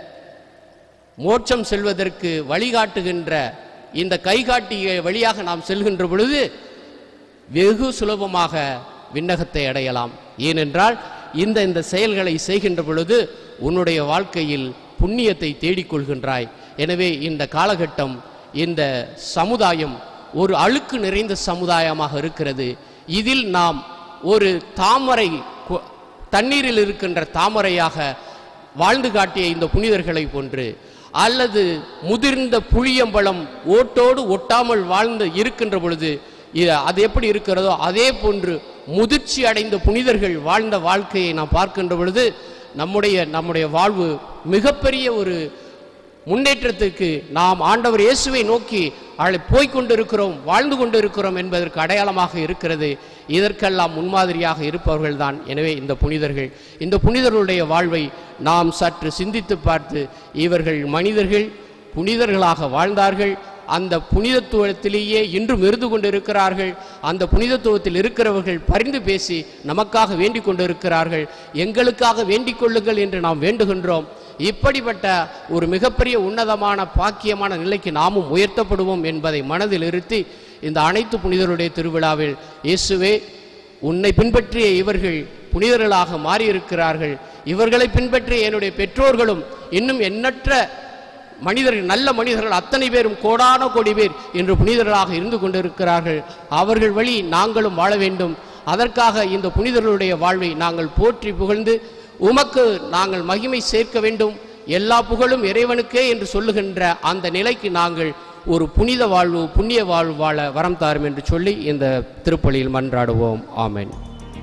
மோட்சம் செல்வதற்கு வழிகாட்டுகின்ற இந்த கைகாட்டிய வழியாக நாம் செல்கின்ற பொழுது வெகு சுலபமாக விண்ணகத்தை அடையலாம் ஏனென்றால் இந்த இந்த செயல்களை செய்கின்ற பொழுது உன்னுடைய வாழ்க்கையில் புண்ணியத்தை தேடிக்கொள்கின்றாய் எனவே இந்த காலகட்டம் இந்த சமுதாயம் ஒரு அழுக்கு நிறைந்த சமுதாயமாக இருக்கிறது இதில் நாம் ஒரு தாமரை கு- தண்ணீரில் இருக்கின்ற தாமரையாக வாழ்ந்து காட்டிய இந்த புனிதர்களை போன்று அல்லது முதிர்ந்த புளியம்பழம் ஓட்டோடு ஒட்டாமல் வாழ்ந்து இருக்கின்ற பொழுது இ- அது எப்படி இருக்கிறதோ அதே போன்று முதிர்ச்சி அடைந்த புனிதர்கள் வாழ்ந்த வாழ்க்கையை நாம் பார்க்கின்ற பொழுது நம்முடைய நம்முடைய வாழ்வு மிகப்பெரிய ஒரு முன்னேற்றத்துக்கு நாம் ஆண்டவர் இயேசுவை நோக்கி அழை போய்க் கொண்டிருக்கிறோம் வாழ்ந்து கொண்டிருக்கிறோம் என்பதற்கு அடையாளமாக இருக்கிறது இதற்கெல்லாம் முன்மாதிரியாக இருப்பவர்கள்தான் எனவே இந்த புனிதர்கள் இந்த புனிதர்களுடைய வாழ்வை நாம் சற்று சிந்தித்து பார்த்து இவர்கள் மனிதர்கள் புனிதர்களாக வாழ்ந்தார்கள் அந்த புனிதத்துவத்திலேயே இன்றும் இருந்து கொண்டிருக்கிறார்கள் அந்த புனிதத்துவத்தில் இருக்கிறவர்கள் பரிந்து பேசி நமக்காக வேண்டிக் கொண்டிருக்கிறார்கள் எங்களுக்காக வேண்டிக் கொள்ளுங்கள் என்று நாம் வேண்டுகின்றோம் இப்படிப்பட்ட ஒரு மிகப்பெரிய உன்னதமான பாக்கியமான நிலைக்கு நாமும் உயர்த்தப்படுவோம் என்பதை மனதில் இருத்தி இந்த அனைத்து புனிதருடைய திருவிழாவில் இயேசுவே உன்னை பின்பற்றிய இவர்கள் புனிதர்களாக மாறியிருக்கிறார்கள் இவர்களை பின்பற்றிய என்னுடைய பெற்றோர்களும் இன்னும் எண்ணற்ற மனிதர்கள் நல்ல மனிதர்கள் அத்தனை பேரும் கோடான கோடி பேர் என்று புனிதர்களாக இருந்து கொண்டிருக்கிறார்கள் அவர்கள் வழி நாங்களும் வாழ வேண்டும் அதற்காக இந்த புனிதர்களுடைய வாழ்வை நாங்கள் போற்றி புகழ்ந்து உமக்கு நாங்கள் மகிமை சேர்க்க வேண்டும் எல்லா புகழும் இறைவனுக்கே என்று சொல்லுகின்ற அந்த நிலைக்கு நாங்கள் ஒரு புனித வாழ்வு புண்ணிய வாழ்வு வாழ வரம் தாரும் என்று சொல்லி இந்த திருப்பலியில் மன்றாடுவோம் ஆமென்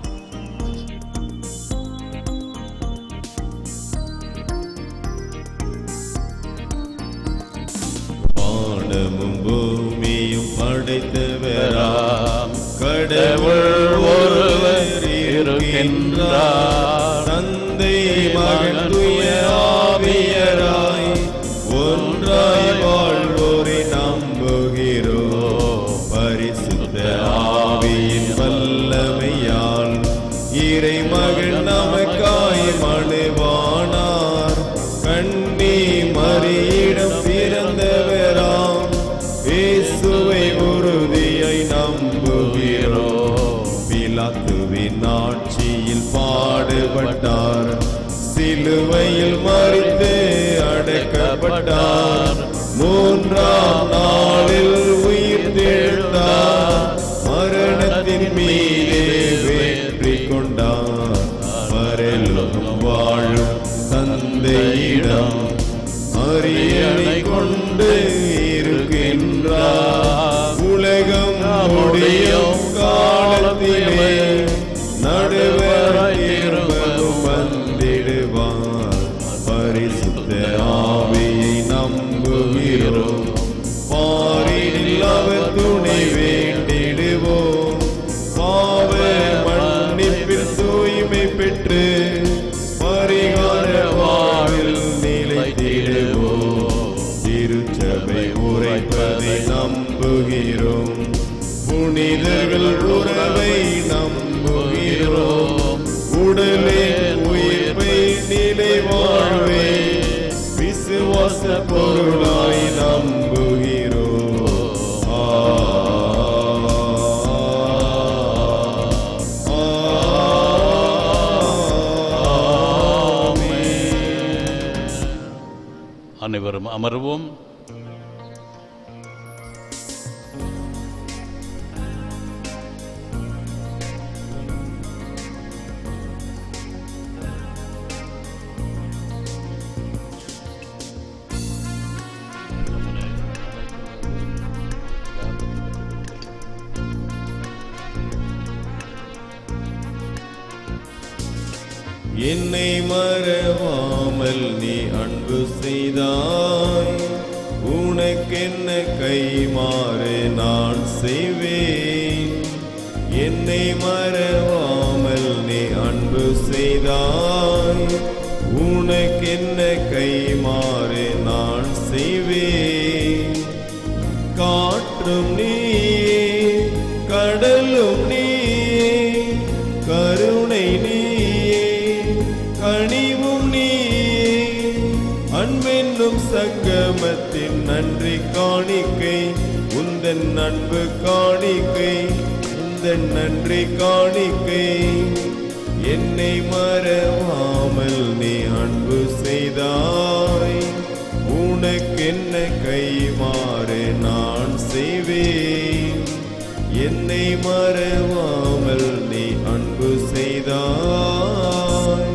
வானமும் பூமியும் படைத்தவராம் கடவுள் ஒருவர் இருக்கின்றார் தந்தை மகன் தூய ஆவியராய் ஒன்றாய் வாழ்வோரை நம்புகிறோம் பரிசுத்த ஆவியின் வல்லமையால் இறை மகன் நமக்காய் மனுவானார் கண்ணி மறியிடம் பிறந்தவராம் இயேசுவை உறுதியை நம்புகிறோம் பிலாத்துவின் ஆட்சியில் பாடுபட்டார் சிலுவையில் மறித்து அடக்கப்பட்டார் மூன்றாம் நாளில் உயிர் தெழுந்தார் மரணத்தின் மீதே வெற்றி கொண்டார் பரலோகம் வாழும் தந்தையிடம் அரியணை கொண்டு இருக்கின்றார் உலகம் முடியும் காலத்திலே நடுவராய் திரும்பவும் வந்திடுவார் பரிசுத்த ஆவியை நம்புகிறோம் பாரில் அவர் துணை வேண்டிடுவோம் பாவ மன்னிப்பில் தூய்மை பெற்று பரிகார வாழ்வில் நிலைத்திடுவோம் திருச்சபை உரைப்பதை நம்புகிறோம் புனிதர்கள் உறவை நம்புகிறோம் உடலே உயிர்ப்பை நிலை வாழ்வை அனைவரும் அமர்வோம் என்னை மறவாமல் நீ அன்பு செய்தாய் உனக்கென்ன கைமாறு நான் செய்வேன் என்னை மறவாமல் நீ அன்பு செய்தாய் உனக்கென்ன கைமாறு நான் செய்வேன் காற்றும் நீயே கடலும் நீயே கருணை நீயே கனிவும் நீயே அன்பென்னும் சங்கமத்தின் நன்றி காணிக்கை உந்தன் அன்பு காணிக்கை உந்தன் நன்றி காணிக்கை என்னை மறவாமல் நீ அன்பு செய்தாய் உனக்கென்ன கைமாறு நான் செய்வேன் என்னை மறவாமல் நீ அன்பு செய்தாய்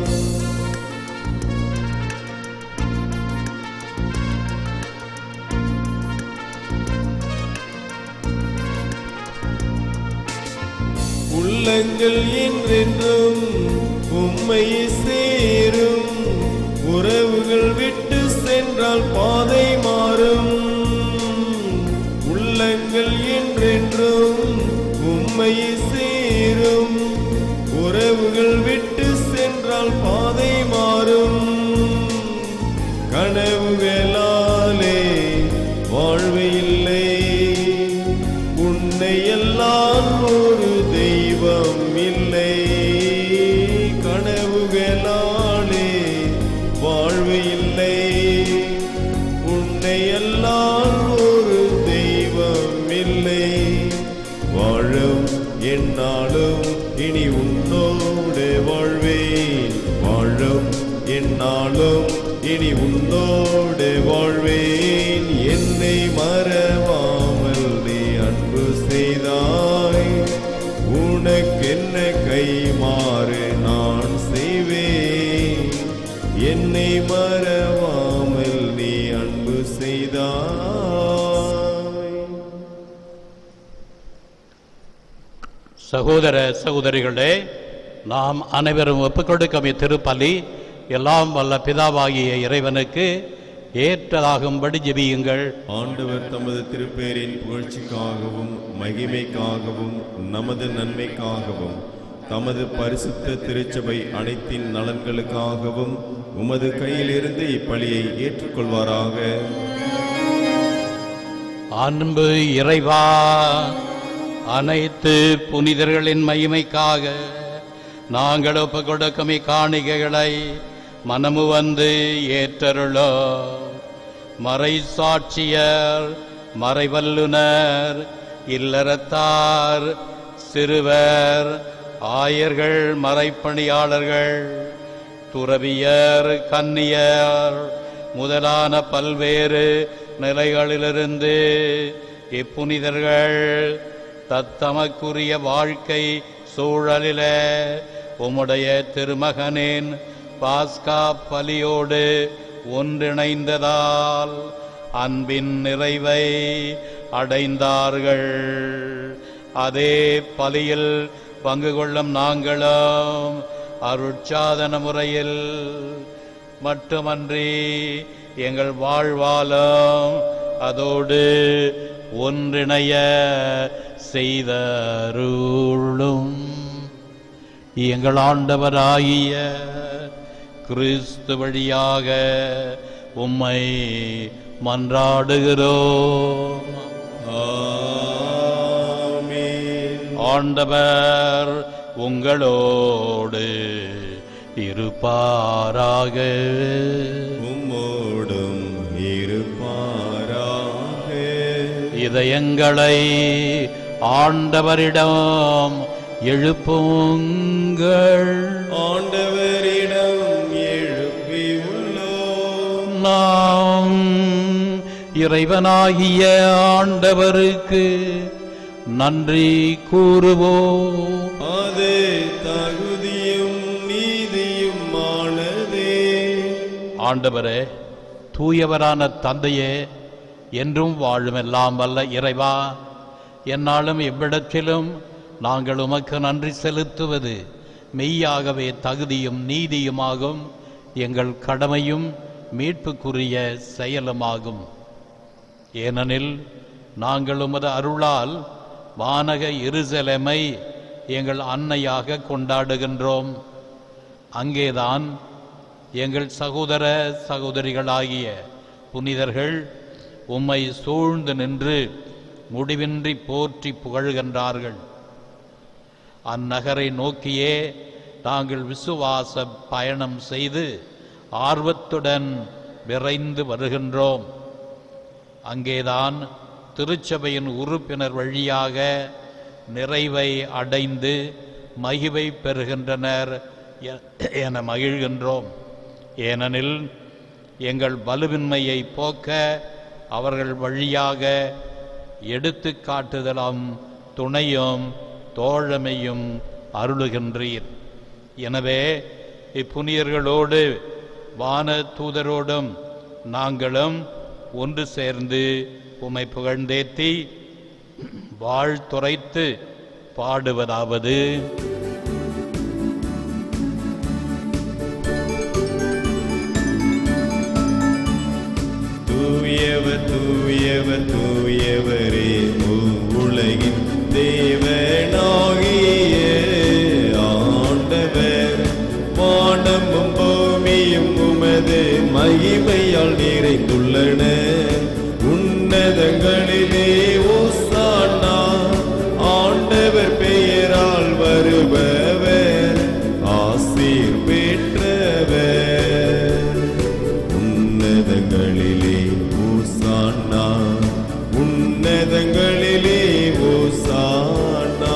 உள்ளங்கள் என்றென்றும் உம்மை சேரும் உறவுகள் விட்டு சென்றால் பாதை மாறும் உள்ளங்கள் என்றென்றும் உம்மை சேரும் உறவுகள் விட்டு சென்றால் பாதை மாறும் கனவுகளாலே வாழ்வு இல்லை உன்னை எல்லாம் ஒரு தெய்வம் இல்லை கனவுகளாலே வாழ்வு இல்லை உன்னை எல்லாம் ஒரு தெய்வம் இல்லை வாழும் என்னாலும் இனி உன்னோடு வாழ்வேன் வாழும் என்னாலும் இனி உன்னோடு வாழ்வேன் என்னை மறவாமல் நீ அன்பு செய்தாய் உனக்கென்ன கைமாறு நான் செய்வேன் என்னை மறவாமல் நீ அன்பு செய்தாய் சகோதர சகோதரிகளே நாம் அனைவரும் ஒப்புக்கொடுக்கும் இத்திருப்பலி எல்லாம் வல்ல பிதாவாகிய இறைவனுக்கு ஏற்றதாகும்படி ஜெபியுங்கள் ஆண்டவர் தமது திருப்பேரின் புகழ்ச்சிக்காகவும் மகிமைக்காகவும் நமது நன்மைக்காகவும் தமது பரிசுத்த திருச்சபை அனைத்தின் நலன்களுக்காகவும் உமது கையிலிருந்து இப்பலியை ஏற்றுக்கொள்வாராக அன்பு இறைவா அனைத்து புனிதர்களின் மகிமைக்காக நாங்கள் ஒப்புக் கொடுக்கும் இக்காணிக்கைகளை மனமு வந்து ஏற்றருளோ மறை சாட்சியர் மறைவல்லுனர் இல்லறத்தார் சிறுவர் ஆயர்கள் மறைப்பணியாளர்கள் துறவியர் கன்னியர் முதலான பல்வேறு நிலைகளிலிருந்து இப்புனிதர்கள் தத்தமக்குரிய வாழ்க்கை சூழலில உம்முடைய திருமகனின் பாஸ்கா பலியோடு ஒன்றிணைந்ததால் அன்பின் நிறைவை அடைந்தார்கள் அதே பலியில் பங்கு கொள்ளும் நாங்களும் அருட்சாதன முறையில் மட்டுமன்றி எங்கள் வாழ்வாலும் அதோடு ஒன்றிணைய செய்தருளும் எங்கள் ஆண்டவராகிய கிறிஸ்து வழியாக உம்மை மன்றாடுகிறோம் ஆமென். ஆண்டவர் உங்களோடு இருப்பாராக உம்மோடும் இருப்பாராக இதயங்களை ஆண்டவரிடம் எழுப்புங்கள் ஆண்டவரிடம் எழுப்பி உள்ளோம் நாம் இறைவனாகிய ஆண்டவருக்கு நன்றி கூறுவோம் அது தகுதியும் நீதியுமானதே ஆண்டவரே தூயவரான தந்தையே என்றும் வாழும் எல்லாம் வல்ல இறைவா என்னாலும் எவ்விடத்திலும் நாங்கள் உமக்கு நன்றி செலுத்துவது மெய்யாகவே தகுதியும் நீதியுமாகும் எங்கள் கடமையும் மீட்புக்குரிய செயலுமாகும் ஏனெனில் நாங்கள் உமது அருளால் வானக எருசலேமை எங்கள் அன்னையாக கொண்டாடுகின்றோம் அங்கேதான் எங்கள் சகோதர சகோதரிகளாகிய புனிதர்கள் உம்மை சூழ்ந்து நின்று முடிவின்றி போற்றி புகழ்கின்றார்கள் அந்நகரை நோக்கியே நாங்கள் விசுவாச பயணம் செய்து ஆர்வத்துடன் விரைந்து வருகின்றோம் அங்கேதான் திருச்சபையின் உறுப்பினர் வழியாக நிறைவை அடைந்து மகிவை பெறுகின்றனர் எ- என மகிழ்கின்றோம் ஏனெனில் எங்கள் வலுவின்மையை போக்க அவர்கள் வழியாக எடுத்து காட்டுதலும் துணையும் தோழமையும் அருளுகின்றீர் எனவே இப்புனியர்களோடு வான தூதரோடும் நாங்களும் ஒன்று சேர்ந்து உம்மை புகழ்ந்தேத்தி வாழ்த்துரைத்து பாடுவதாவது தூயவர் தூயவர் தூயவரே உலகின் தேவனாகிய ஆண்டவர் வானமும் பூமியும் உமது மகிமையால் நிறைந்துள்ளன உன்னதங்களிலே ஓசானா ஆண்டவர் பெயரால் வருபவர் ஆசீர் பெற்றவர் உன்னதங்களிலே ஓசானா உன்னதங்களிலே ஓசானா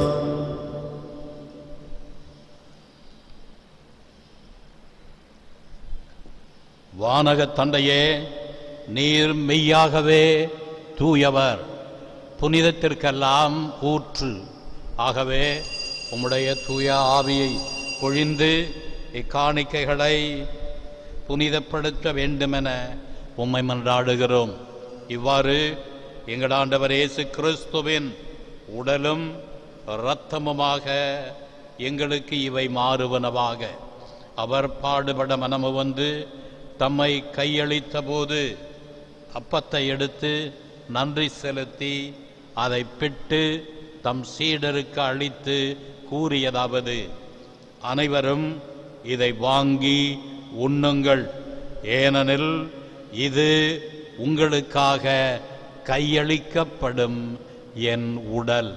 வானக தந்தையே நீர் மெய்யாகவே தூயவர் புனிதத்திற்கெல்லாம் ஊற்று ஆகவே உம்முடைய தூய ஆவியை பொழிந்து இக்காணிக்கைகளை புனிதப்படுத்த வேண்டுமென உம்மை மன்றாடுகிறோம் இவ்வாறு எங்கள் ஆண்டவர் இயேசு கிறிஸ்துவின் உடலும் இரத்தமுமாக எங்களுக்கு இவை மாறுவனவாக அவர் பாடுபட மனமு வந்து தம்மை கையளித்த போது அப்பத்தை எடுத்து நன்றி செலுத்தி அதை பிட்டு தம் சீடருக்கு அளித்து கூறியதாவது அனைவரும் இதை வாங்கி உண்ணுங்கள் ஏனெனில் இது உங்களுக்காக கையளிக்கப்படும் என் உடல்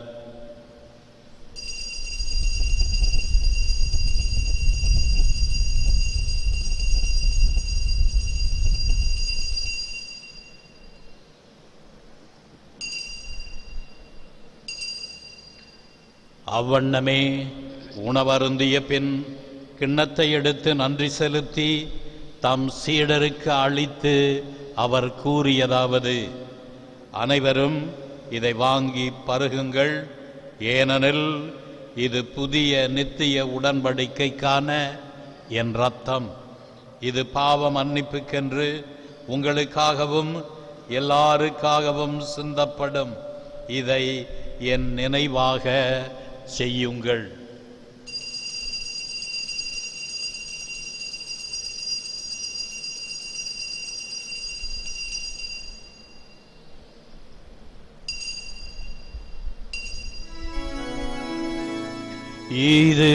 அவ்வண்ணமே உணவருந்திய பின் கிண்ணத்தை எடுத்து நன்றி செலுத்தி தம் சீடருக்கு அளித்து அவர் கூறியதாவது அனைவரும் இதை வாங்கி பருகுங்கள் ஏனெனில் இது புதிய நித்திய உடன்படிக்கைக்கான என் ரத்தம் இது பாவ மன்னிப்புக்கென்று உங்களுக்காகவும் எல்லாருக்காகவும் சிந்தப்படும் இதை என் நினைவாக செய்யுங்கள் இது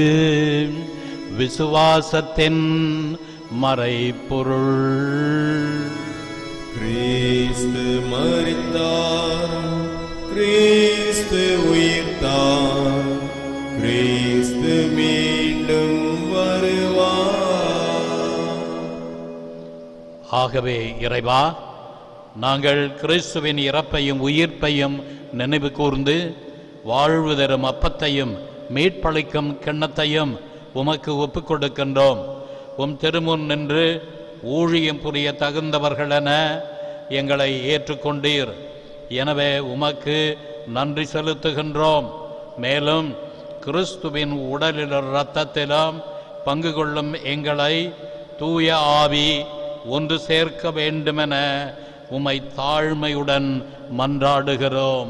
விசுவாசத்தின் மறைப்பொருள் கிறிஸ்து மரித்தார் கிறிஸ்து உயிர்த்தார் கிறிஸ்து மீண்டும் வருவார் ஆகவே இறைவா நாங்கள் கிறிஸ்துவின் இறப்பையும் உயிர்ப்பையும் நினைவு கூர்ந்து வாழ்வு தரும் அப்பத்தையும் மீட்பளிக்கும் கிண்ணத்தையும் உமக்கு ஒப்புக் கொடுக்கின்றோம் உம் திருமுன் நின்று ஊழியம் புரிய தகுந்தவர்களென எங்களை ஏற்றுக்கொண்டீர் எனவே உமக்கு நன்றி செலுத்துகின்றோம் மேலும் கிறிஸ்துவின் உடலிலும் இரத்தத்திலும் பங்கு கொள்ளும் எங்களை தூய ஆவி ஒன்று சேர்க்க வேண்டுமென உமை தாழ்மையுடன் மன்றாடுகிறோம்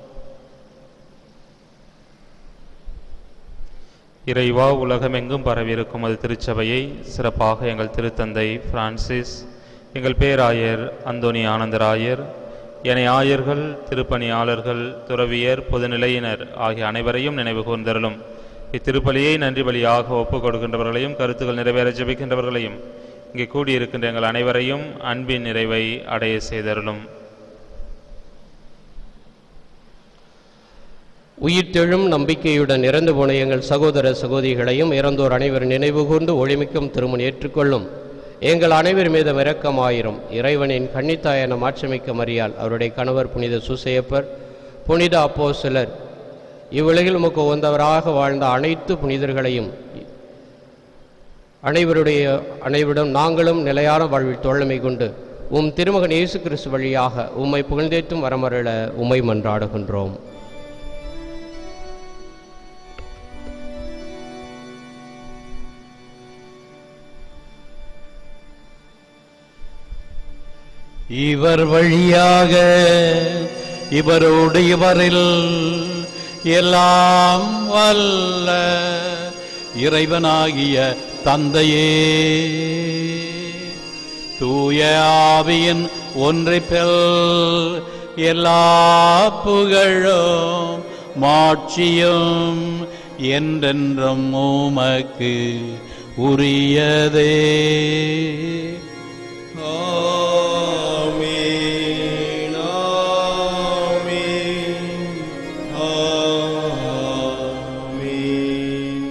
இறைவா உலகமெங்கும் பரவியிருக்கும் அது திருச்சபையை சிறப்பாக எங்கள் திருத்தந்தை பிரான்சிஸ் எங்கள் பேராயர் அந்தோனி ஆனந்தராயர் என ஆயர்கள் திருப்பணியாளர்கள் துறவியர் பொதுநிலையினர் ஆகிய அனைவரையும் நினைவு கூர்ந்தருளும் இத்திருப்பலியை நன்றி பலியாக ஒப்புக் கொடுக்கின்றவர்களையும் கருத்துக்கள் நிறைவேற ஜெபிக்கின்றவர்களையும் இங்கே கூடியிருக்கின்ற எங்கள் அனைவரையும் அன்பின் நிறைவை அடைய செய்தருளும் உயிர்த்தெழும் நம்பிக்கையுடன் இறந்து போன எங்கள் சகோதர சகோதரிகளையும் இறந்தோர் அனைவர் நினைவு கூர்ந்து ஒளிமிக்கும் திருமண் ஏற்றுக்கொள்ளும் எங்கள் அனைவர் மீதும் இரக்கமாயிரும் இறைவனின் கன்னித்தாயான மாட்சிமிக்க மரியால் அவருடைய கணவர் புனித சுசையப்பர் புனித அப்போ சிலர் இவ்வுலகில் உமக்கு உகந்தவராக வாழ்ந்த அனைத்து புனிதர்களையும் அனைவருடைய அனைவரிடம் நாங்களும் நிலையான வாழ்வில் தோழமை கொண்டு உம் திருமகன் இயேசு கிறிஸ்து வழியாக உம்மை புகழ்ந்தேற்றும் வரமருள உம்மை மன்றாடுகின்றோம் இவர் வழியாக இவரோடு இவரில் எல்லாம் வல்ல இறைவனாகிய தந்தையே தூய ஆவியின் ஒன்றிப்பில் எல்லா புகழும் மாட்சியும் என்றென்றும் உமக்கு உரியதே ஆமென், ஆமென், ஆமென்.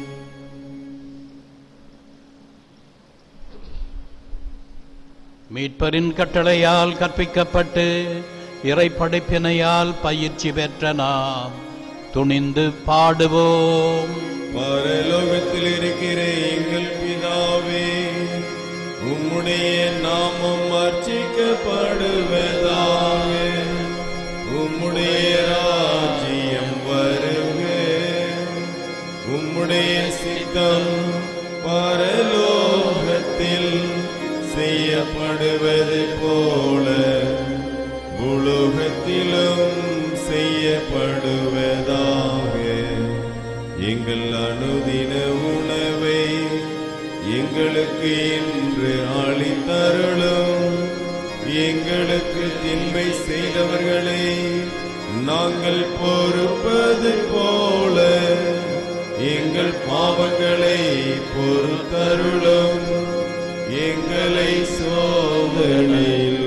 மீட்பரின் கட்டளையால் கற்பிக்கப்பட்டு இறை படைப்பினையால் பயிற்சி பெற்ற நாம் துணிந்து பாடுவோம் பரலோகத்தில் இருக்கிற எங்கள் பிதாவே உம்முடைய நாமம் அர்ச்சிக்கப்படுவதாக உம்முடைய ராஜ்யம் வருக உம்முடைய சித்தம் பரலோகத்தில் செய்யப்படுவது போல உலகத்திலும் செய்யப்படுவதாக எங்கள் அனுதின உணவை எங்களுக்கு இன்று அளித்தருளும் எங்களுக்கு தின்மை செய்தவர்களை நாங்கள் பொறுப்பது போல எங்கள் பாவங்களை பொறுத்தருளும் எங்களை சோதனையில்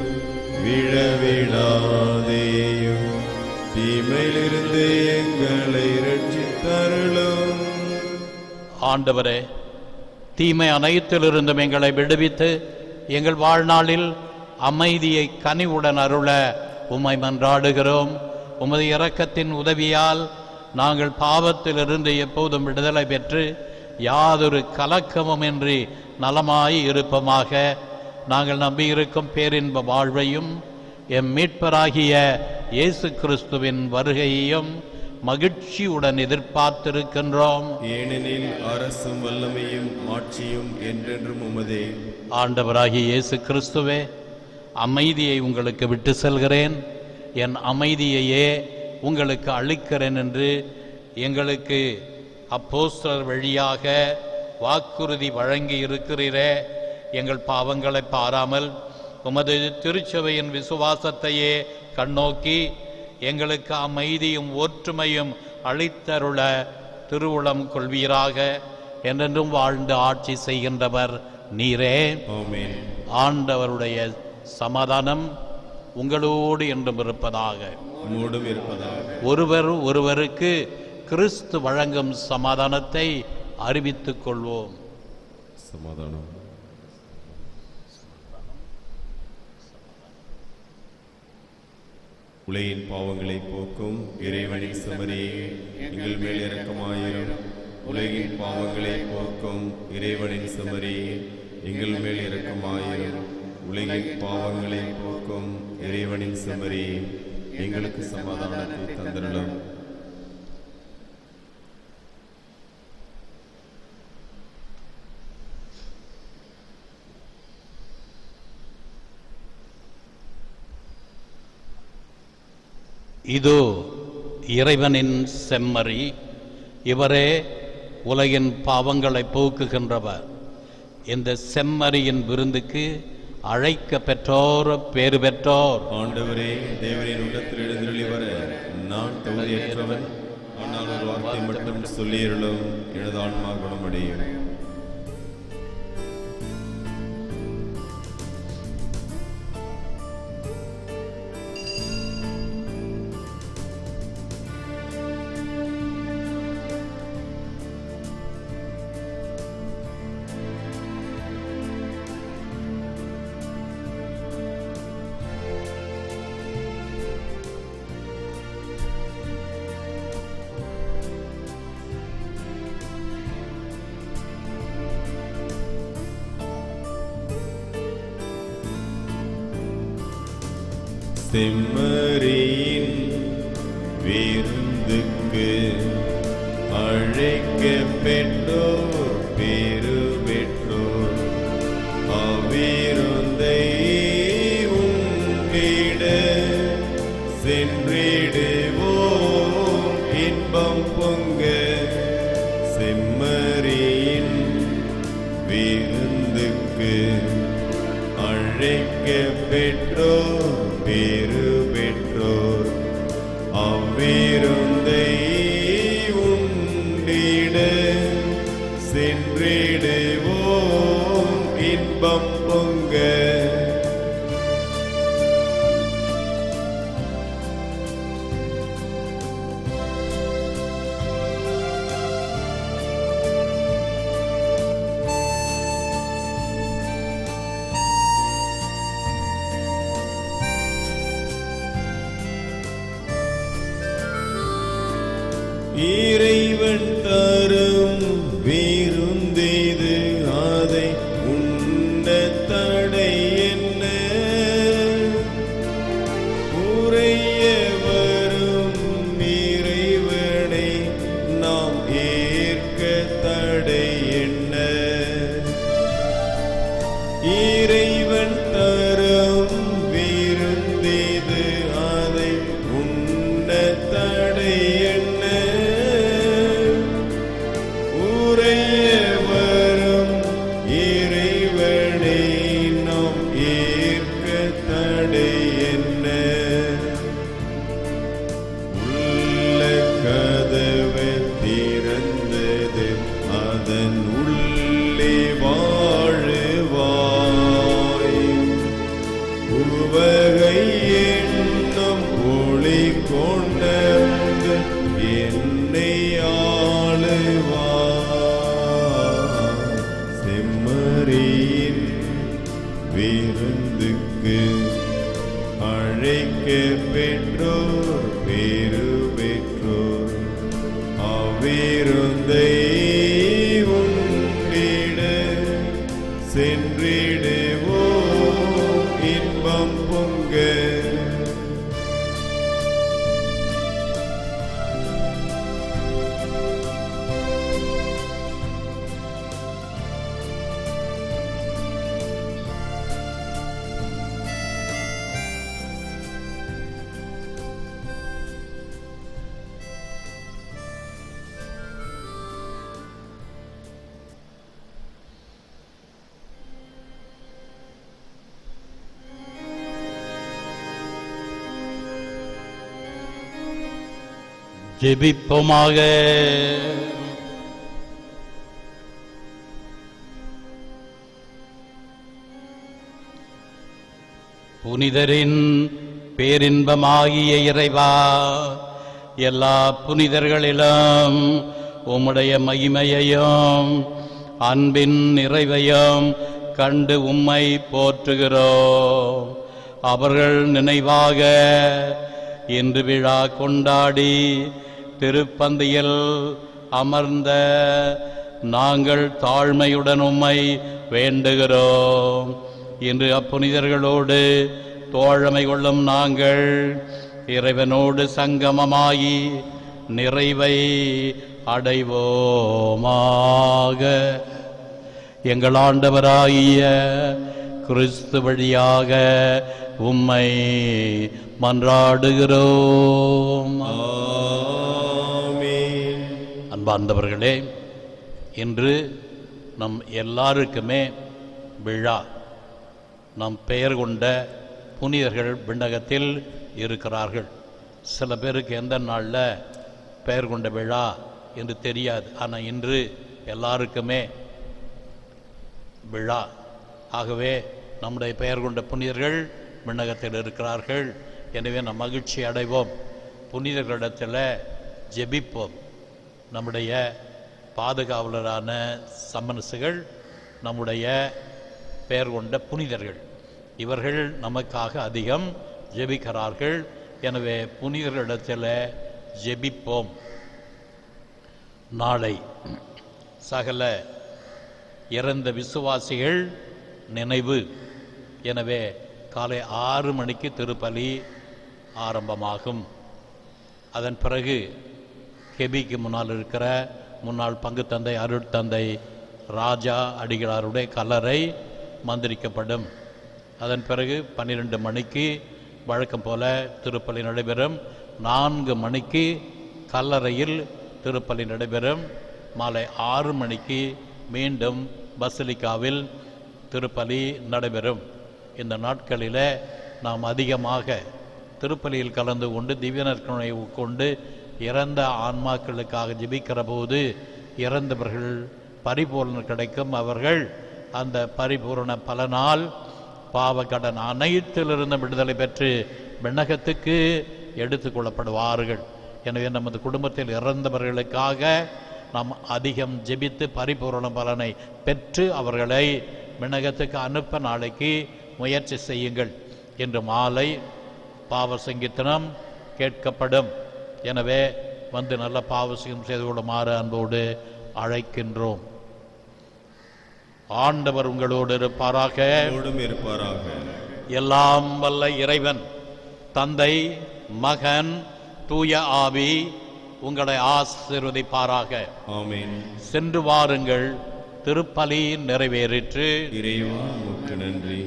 விழவிடாதேயும் தீமையிலிருந்து எங்களை ரட்சித்தருளும் ஆண்டவரே தீமை அனைத்திலிருந்தும் எங்களை விடுவித்து எங்கள் வாழ்நாளில் அமைதியை கனிவுடன் அருள உம்மை மன்றாடுகிறோம் உமது இரக்கத்தின் உதவியால் நாங்கள் பாவத்திலிருந்து எப்போதும் விடுதலை பெற்று யாதொரு கலக்கமுமின்றி நலமாய் இருப்போமாக நாங்கள் நம்பியிருக்கும் பேரின்ப வாழ்வையும் எம் மீட்பராகிய இயேசு கிறிஸ்துவின் வருகையையும் மகிழ்ச்சியுடன் எதிர்பார்த்திருக்கின்றோம் ஏனெனில் அரசும் வல்லமையும் ஆட்சியும் என்றென்றும் உமதே ஆண்டவராகிய இயேசு கிறிஸ்துவே அமைதியை உங்களுக்கு விட்டு செல்கிறேன் என் அமைதியையே உங்களுக்கு அளிக்கிறேன் என்று எங்களுக்கு அப்போஸ்தலர் வழியாக வாக்குறுதி வழங்கி இருக்கிறீரே எங்கள் பாவங்களை பாராமல் உமது திருச்சபையின் விசுவாசத்தையே கண்ணோக்கி எங்களுக்கு அமைதியும் ஒற்றுமையும் அளித்தருள திருவுளம் கொள்வீராக என்றென்றும் வாழ்ந்து ஆட்சி செய்கின்றவர் நீரே ஆமென் ஆண்டவருடைய சமாதானம் உங்களோடு என்றும் இருப்பதாக மூடும் இருப்பதாக ஒருவர் ஒருவருக்கு கிறிஸ்து வழங்கும் சமாதானத்தை அறிவித்துக் கொள்வோம் சமாதானம் உலகின் பாவங்களை போக்கும் இறைவனின் சமரியே எங்கள் மேல் இரக்கமாயிரும் உலகின் பாவங்களை போக்கும் இறைவனின் சமரியே எங்கள் மேல் இரக்கமாயிரும் உலகின் பாவங்களை போக்கும் இறைவனின் செம்மறி எங்களுக்கு சமாதானத்தை தந்திரலும் இதோ இறைவனின் செம்மறி இவரே உலகின் பாவங்களை போக்குகின்றவர் இந்த செம்மறியின் விருந்துக்கு அழைக்க பெற்றோர் பேறு பெற்றோர் ஆண்டவரே தேவரின் உள்ளத்தில் எழுந்தருளி வர நான் தகுதியற்றவன் ஆனால் ஒரு வார்த்தை மட்டும் சொல்லியருளும் எனது ஆன்மா குணமடையும் செம்மறியின் விருந்துக்கு அழைக்க பெற்றோர் பேரு பெற்றோர் அவ்விருந்தை உண்டிட சென்றிடுவோம் இன்பம் பொங்க செம்மறியின் விருந்துக்கு அழைக்க பெற்றோர் பேரு பெற்றோர் அவ்விருந்தை உண்டிட சென்றிடுவோம் இன்பம் பொங்க இறைவன் தரும் விருந்தெய்து அதை உண்ட தடை என்ன உரைய வரும் இறைவனை நாம் ஏற்க தடை என்ன இறைவன் தரும் விருந்தெய்து அதை உண்ண தடை என்ன உரைய வரும் இறைவனை நாம் ஏற்க தடை என்ன உள்ள கதவு திறந்தது அதன் உள்ளே வாழுவாய் உவகை என்னும் ஒளி கொண்டது என்னை ஆளுவாய் செம்மறியின் விருந்துக்கு அழைக்க பெற்றோர் பேரு பெற்றோர் அவ்விருந்தை உண்டிட சென்றிடுவோம் இன்பம் பொங்க ஜெபிப்போமாக புனிதரின் பேரின்பமாகிய இறைவா எல்லா புனிதர்களிலும் உம்முடைய மகிமையையும் அன்பின் நிறைவையும் கண்டு உம்மை போற்றுகிறோம் அவர்கள் நினைவாக இன்று விழா கொண்டாடி திருப்பந்தியில் அமர்ந்த நாங்கள் தாழ்மையுடன் உம்மை வேண்டுகிறோம் இன்று அப்புனிதர்களோடு தோழமை கொள்ளும் நாங்கள் இறைவனோடு சங்கமமாயி நிறைவை அடைவோமாக எங்கள் ஆண்டவராகிய கிறிஸ்து வழியாக உம்மை மன்றாடுகிறோம் ஆமென் அன்பார்ந்தவர்களே இன்று நம் எல்லாருக்குமே விழா நம் பெயர் கொண்ட புனிதர்கள் விண்ணகத்தில் இருக்கிறார்கள் சில பேருக்கு எந்த நாளில் பெயர் கொண்ட விழா என்று தெரியாது ஆனால் இன்று எல்லாருக்குமே விழா ஆகவே நம்முடைய பெயர் கொண்ட புனிதர்கள் விண்ணகத்தில் இருக்கிறார்கள் எனவே நம் மகிழ்ச்சி அடைவோம் புனிதர்களிடத்தில் ஜெபிப்போம் நம்முடைய பாதுகாவலரான சமனசுகள் நம்முடைய பெயர் கொண்ட புனிதர்கள் இவர்கள் நமக்காக அதிகம் ஜெபிக்கிறார்கள் எனவே புனிதர்களிடத்தில் ஜெபிப்போம் நாளை சகல இறந்த விசுவாசிகள் நினைவு எனவே காலை ஆறு மணிக்கு திருப்பலி ஆரம்பமாகும் அதன் பிறகு கெபிக்கு முன்னால் இருக்கிற முன்னாள் பங்கு தந்தை அருட்தந்தை ராஜா அடிகளாருடைய கல்லறை மந்திரிக்கப்படும் அதன் பிறகு பன்னிரெண்டு மணிக்கு வழக்கம் போல திருப்பலி நடைபெறும் நான்கு மணிக்கு கல்லறையில் திருப்பலி நடைபெறும் மாலை ஆறு மணிக்கு மீண்டும் பசிலிக்காவில் திருப்பலி நடைபெறும் இந்த நாட்களில் நாம் அதிகமாக திருப்பலியில் கலந்து கொண்டு திவ்ய நற்கருணை கொண்டு இறந்த ஆன்மாக்களுக்காக ஜெபிக்கிற போது இறந்தவர்கள் பரிபூரணம் கிடைக்கும் அவர்கள் அந்த பரிபூரண பலனால் பாவக்கடன் அனைத்திலிருந்து விடுதலை பெற்று விண்ணகத்துக்கு எடுத்துக்கொள்ளப்படுவார்கள் எனவே நமது குடும்பத்தில் இறந்தவர்களுக்காக நாம் அதிகம் ஜெபித்து பரிபூரண பலனை பெற்று அவர்களை விண்ணகத்துக்கு அனுப்ப நாளைக்கு முயற்சி செய்யுங்கள் இன்று மாலை பாவ சங்கீர்த்தனம் கேட்கப்படும் எனவே வந்து நல்ல பாவசியம் செய்து கொள்ளுமாறு அன்போடு அழைக்கின்றோம் ஆண்டவர் உங்களோடு இருப்பாராக உங்களோடும் இருப்பாராக எல்லாம் வல்ல இறைவன் தந்தை மகன் தூய ஆவி உங்களை ஆசீர்வதிப்பாராக ஆமென் சென்று வாருங்கள் திருப்பலி நிறைவேறிற்று இறைவா உமக்கு நன்றி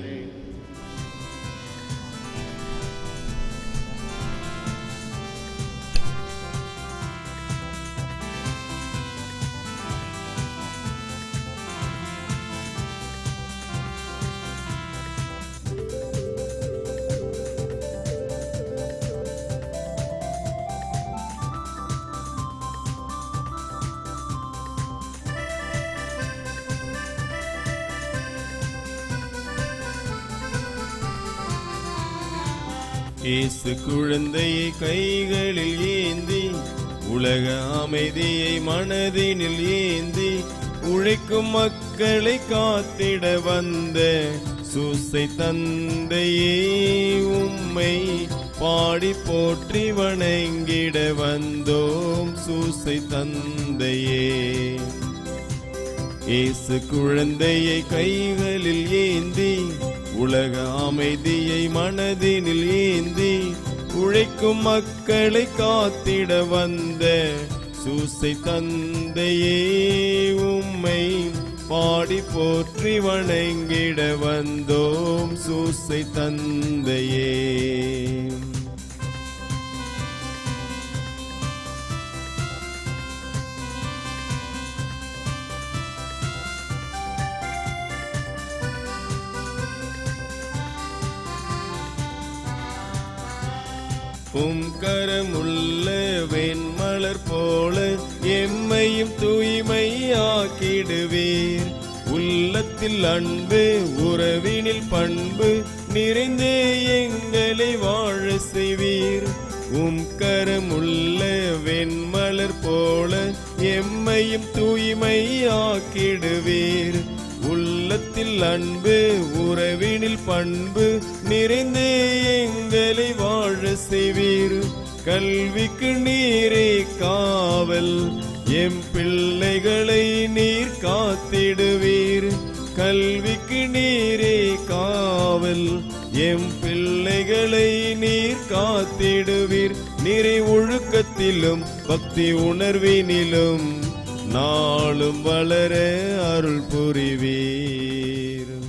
இயேசு குழந்தையை கைகளில் ஏந்தி உலக அமைதியை மனதினில் ஏந்தி உழைக்கும் மக்களை காத்திட வந்த சூசை தந்தையே உம்மை பாடி போற்றி வணங்கிட வந்தோம் சூசை தந்தையே இயேசு குழந்தையை கைகளில் ஏந்தி உலக அமைதியை மனதினில் ஏந்தி உழைக்கும் மக்களை காத்திட வந்த சூசை தந்தையே உம்மை பாடி போற்றி வணங்கிட வந்தோம் சூசை தந்தையே உம் கரமுள்ள வெண்மலர் போல எம்மையும் தூய்மையாக்கிடுவீர் உள்ளத்தில் அன்பு உறவினில் பண்பு நிறைந்தே எங்களை வாழ செய்வீர் உம் கரமுள்ள வெண்மலர் போல எம்மையும் தூய்மையாக்கிடுவீர் உள்ளத்தில் அன்பு உறவினில் பண்பு நிறைந்தே எங்களை வாழ செய்வீர் கல்விக்கு நீரே காவல் எம் பிள்ளைகளை நீர் காத்திடுவீர் கல்விக்கு நீரே காவல் காதல் எம் பிள்ளைகளை நீர் காத்திடுவீர் நிறை ஒழுக்கத்திலும் பக்தி உணர்வினிலும் நாளும் வளர அருள் புரிவீர்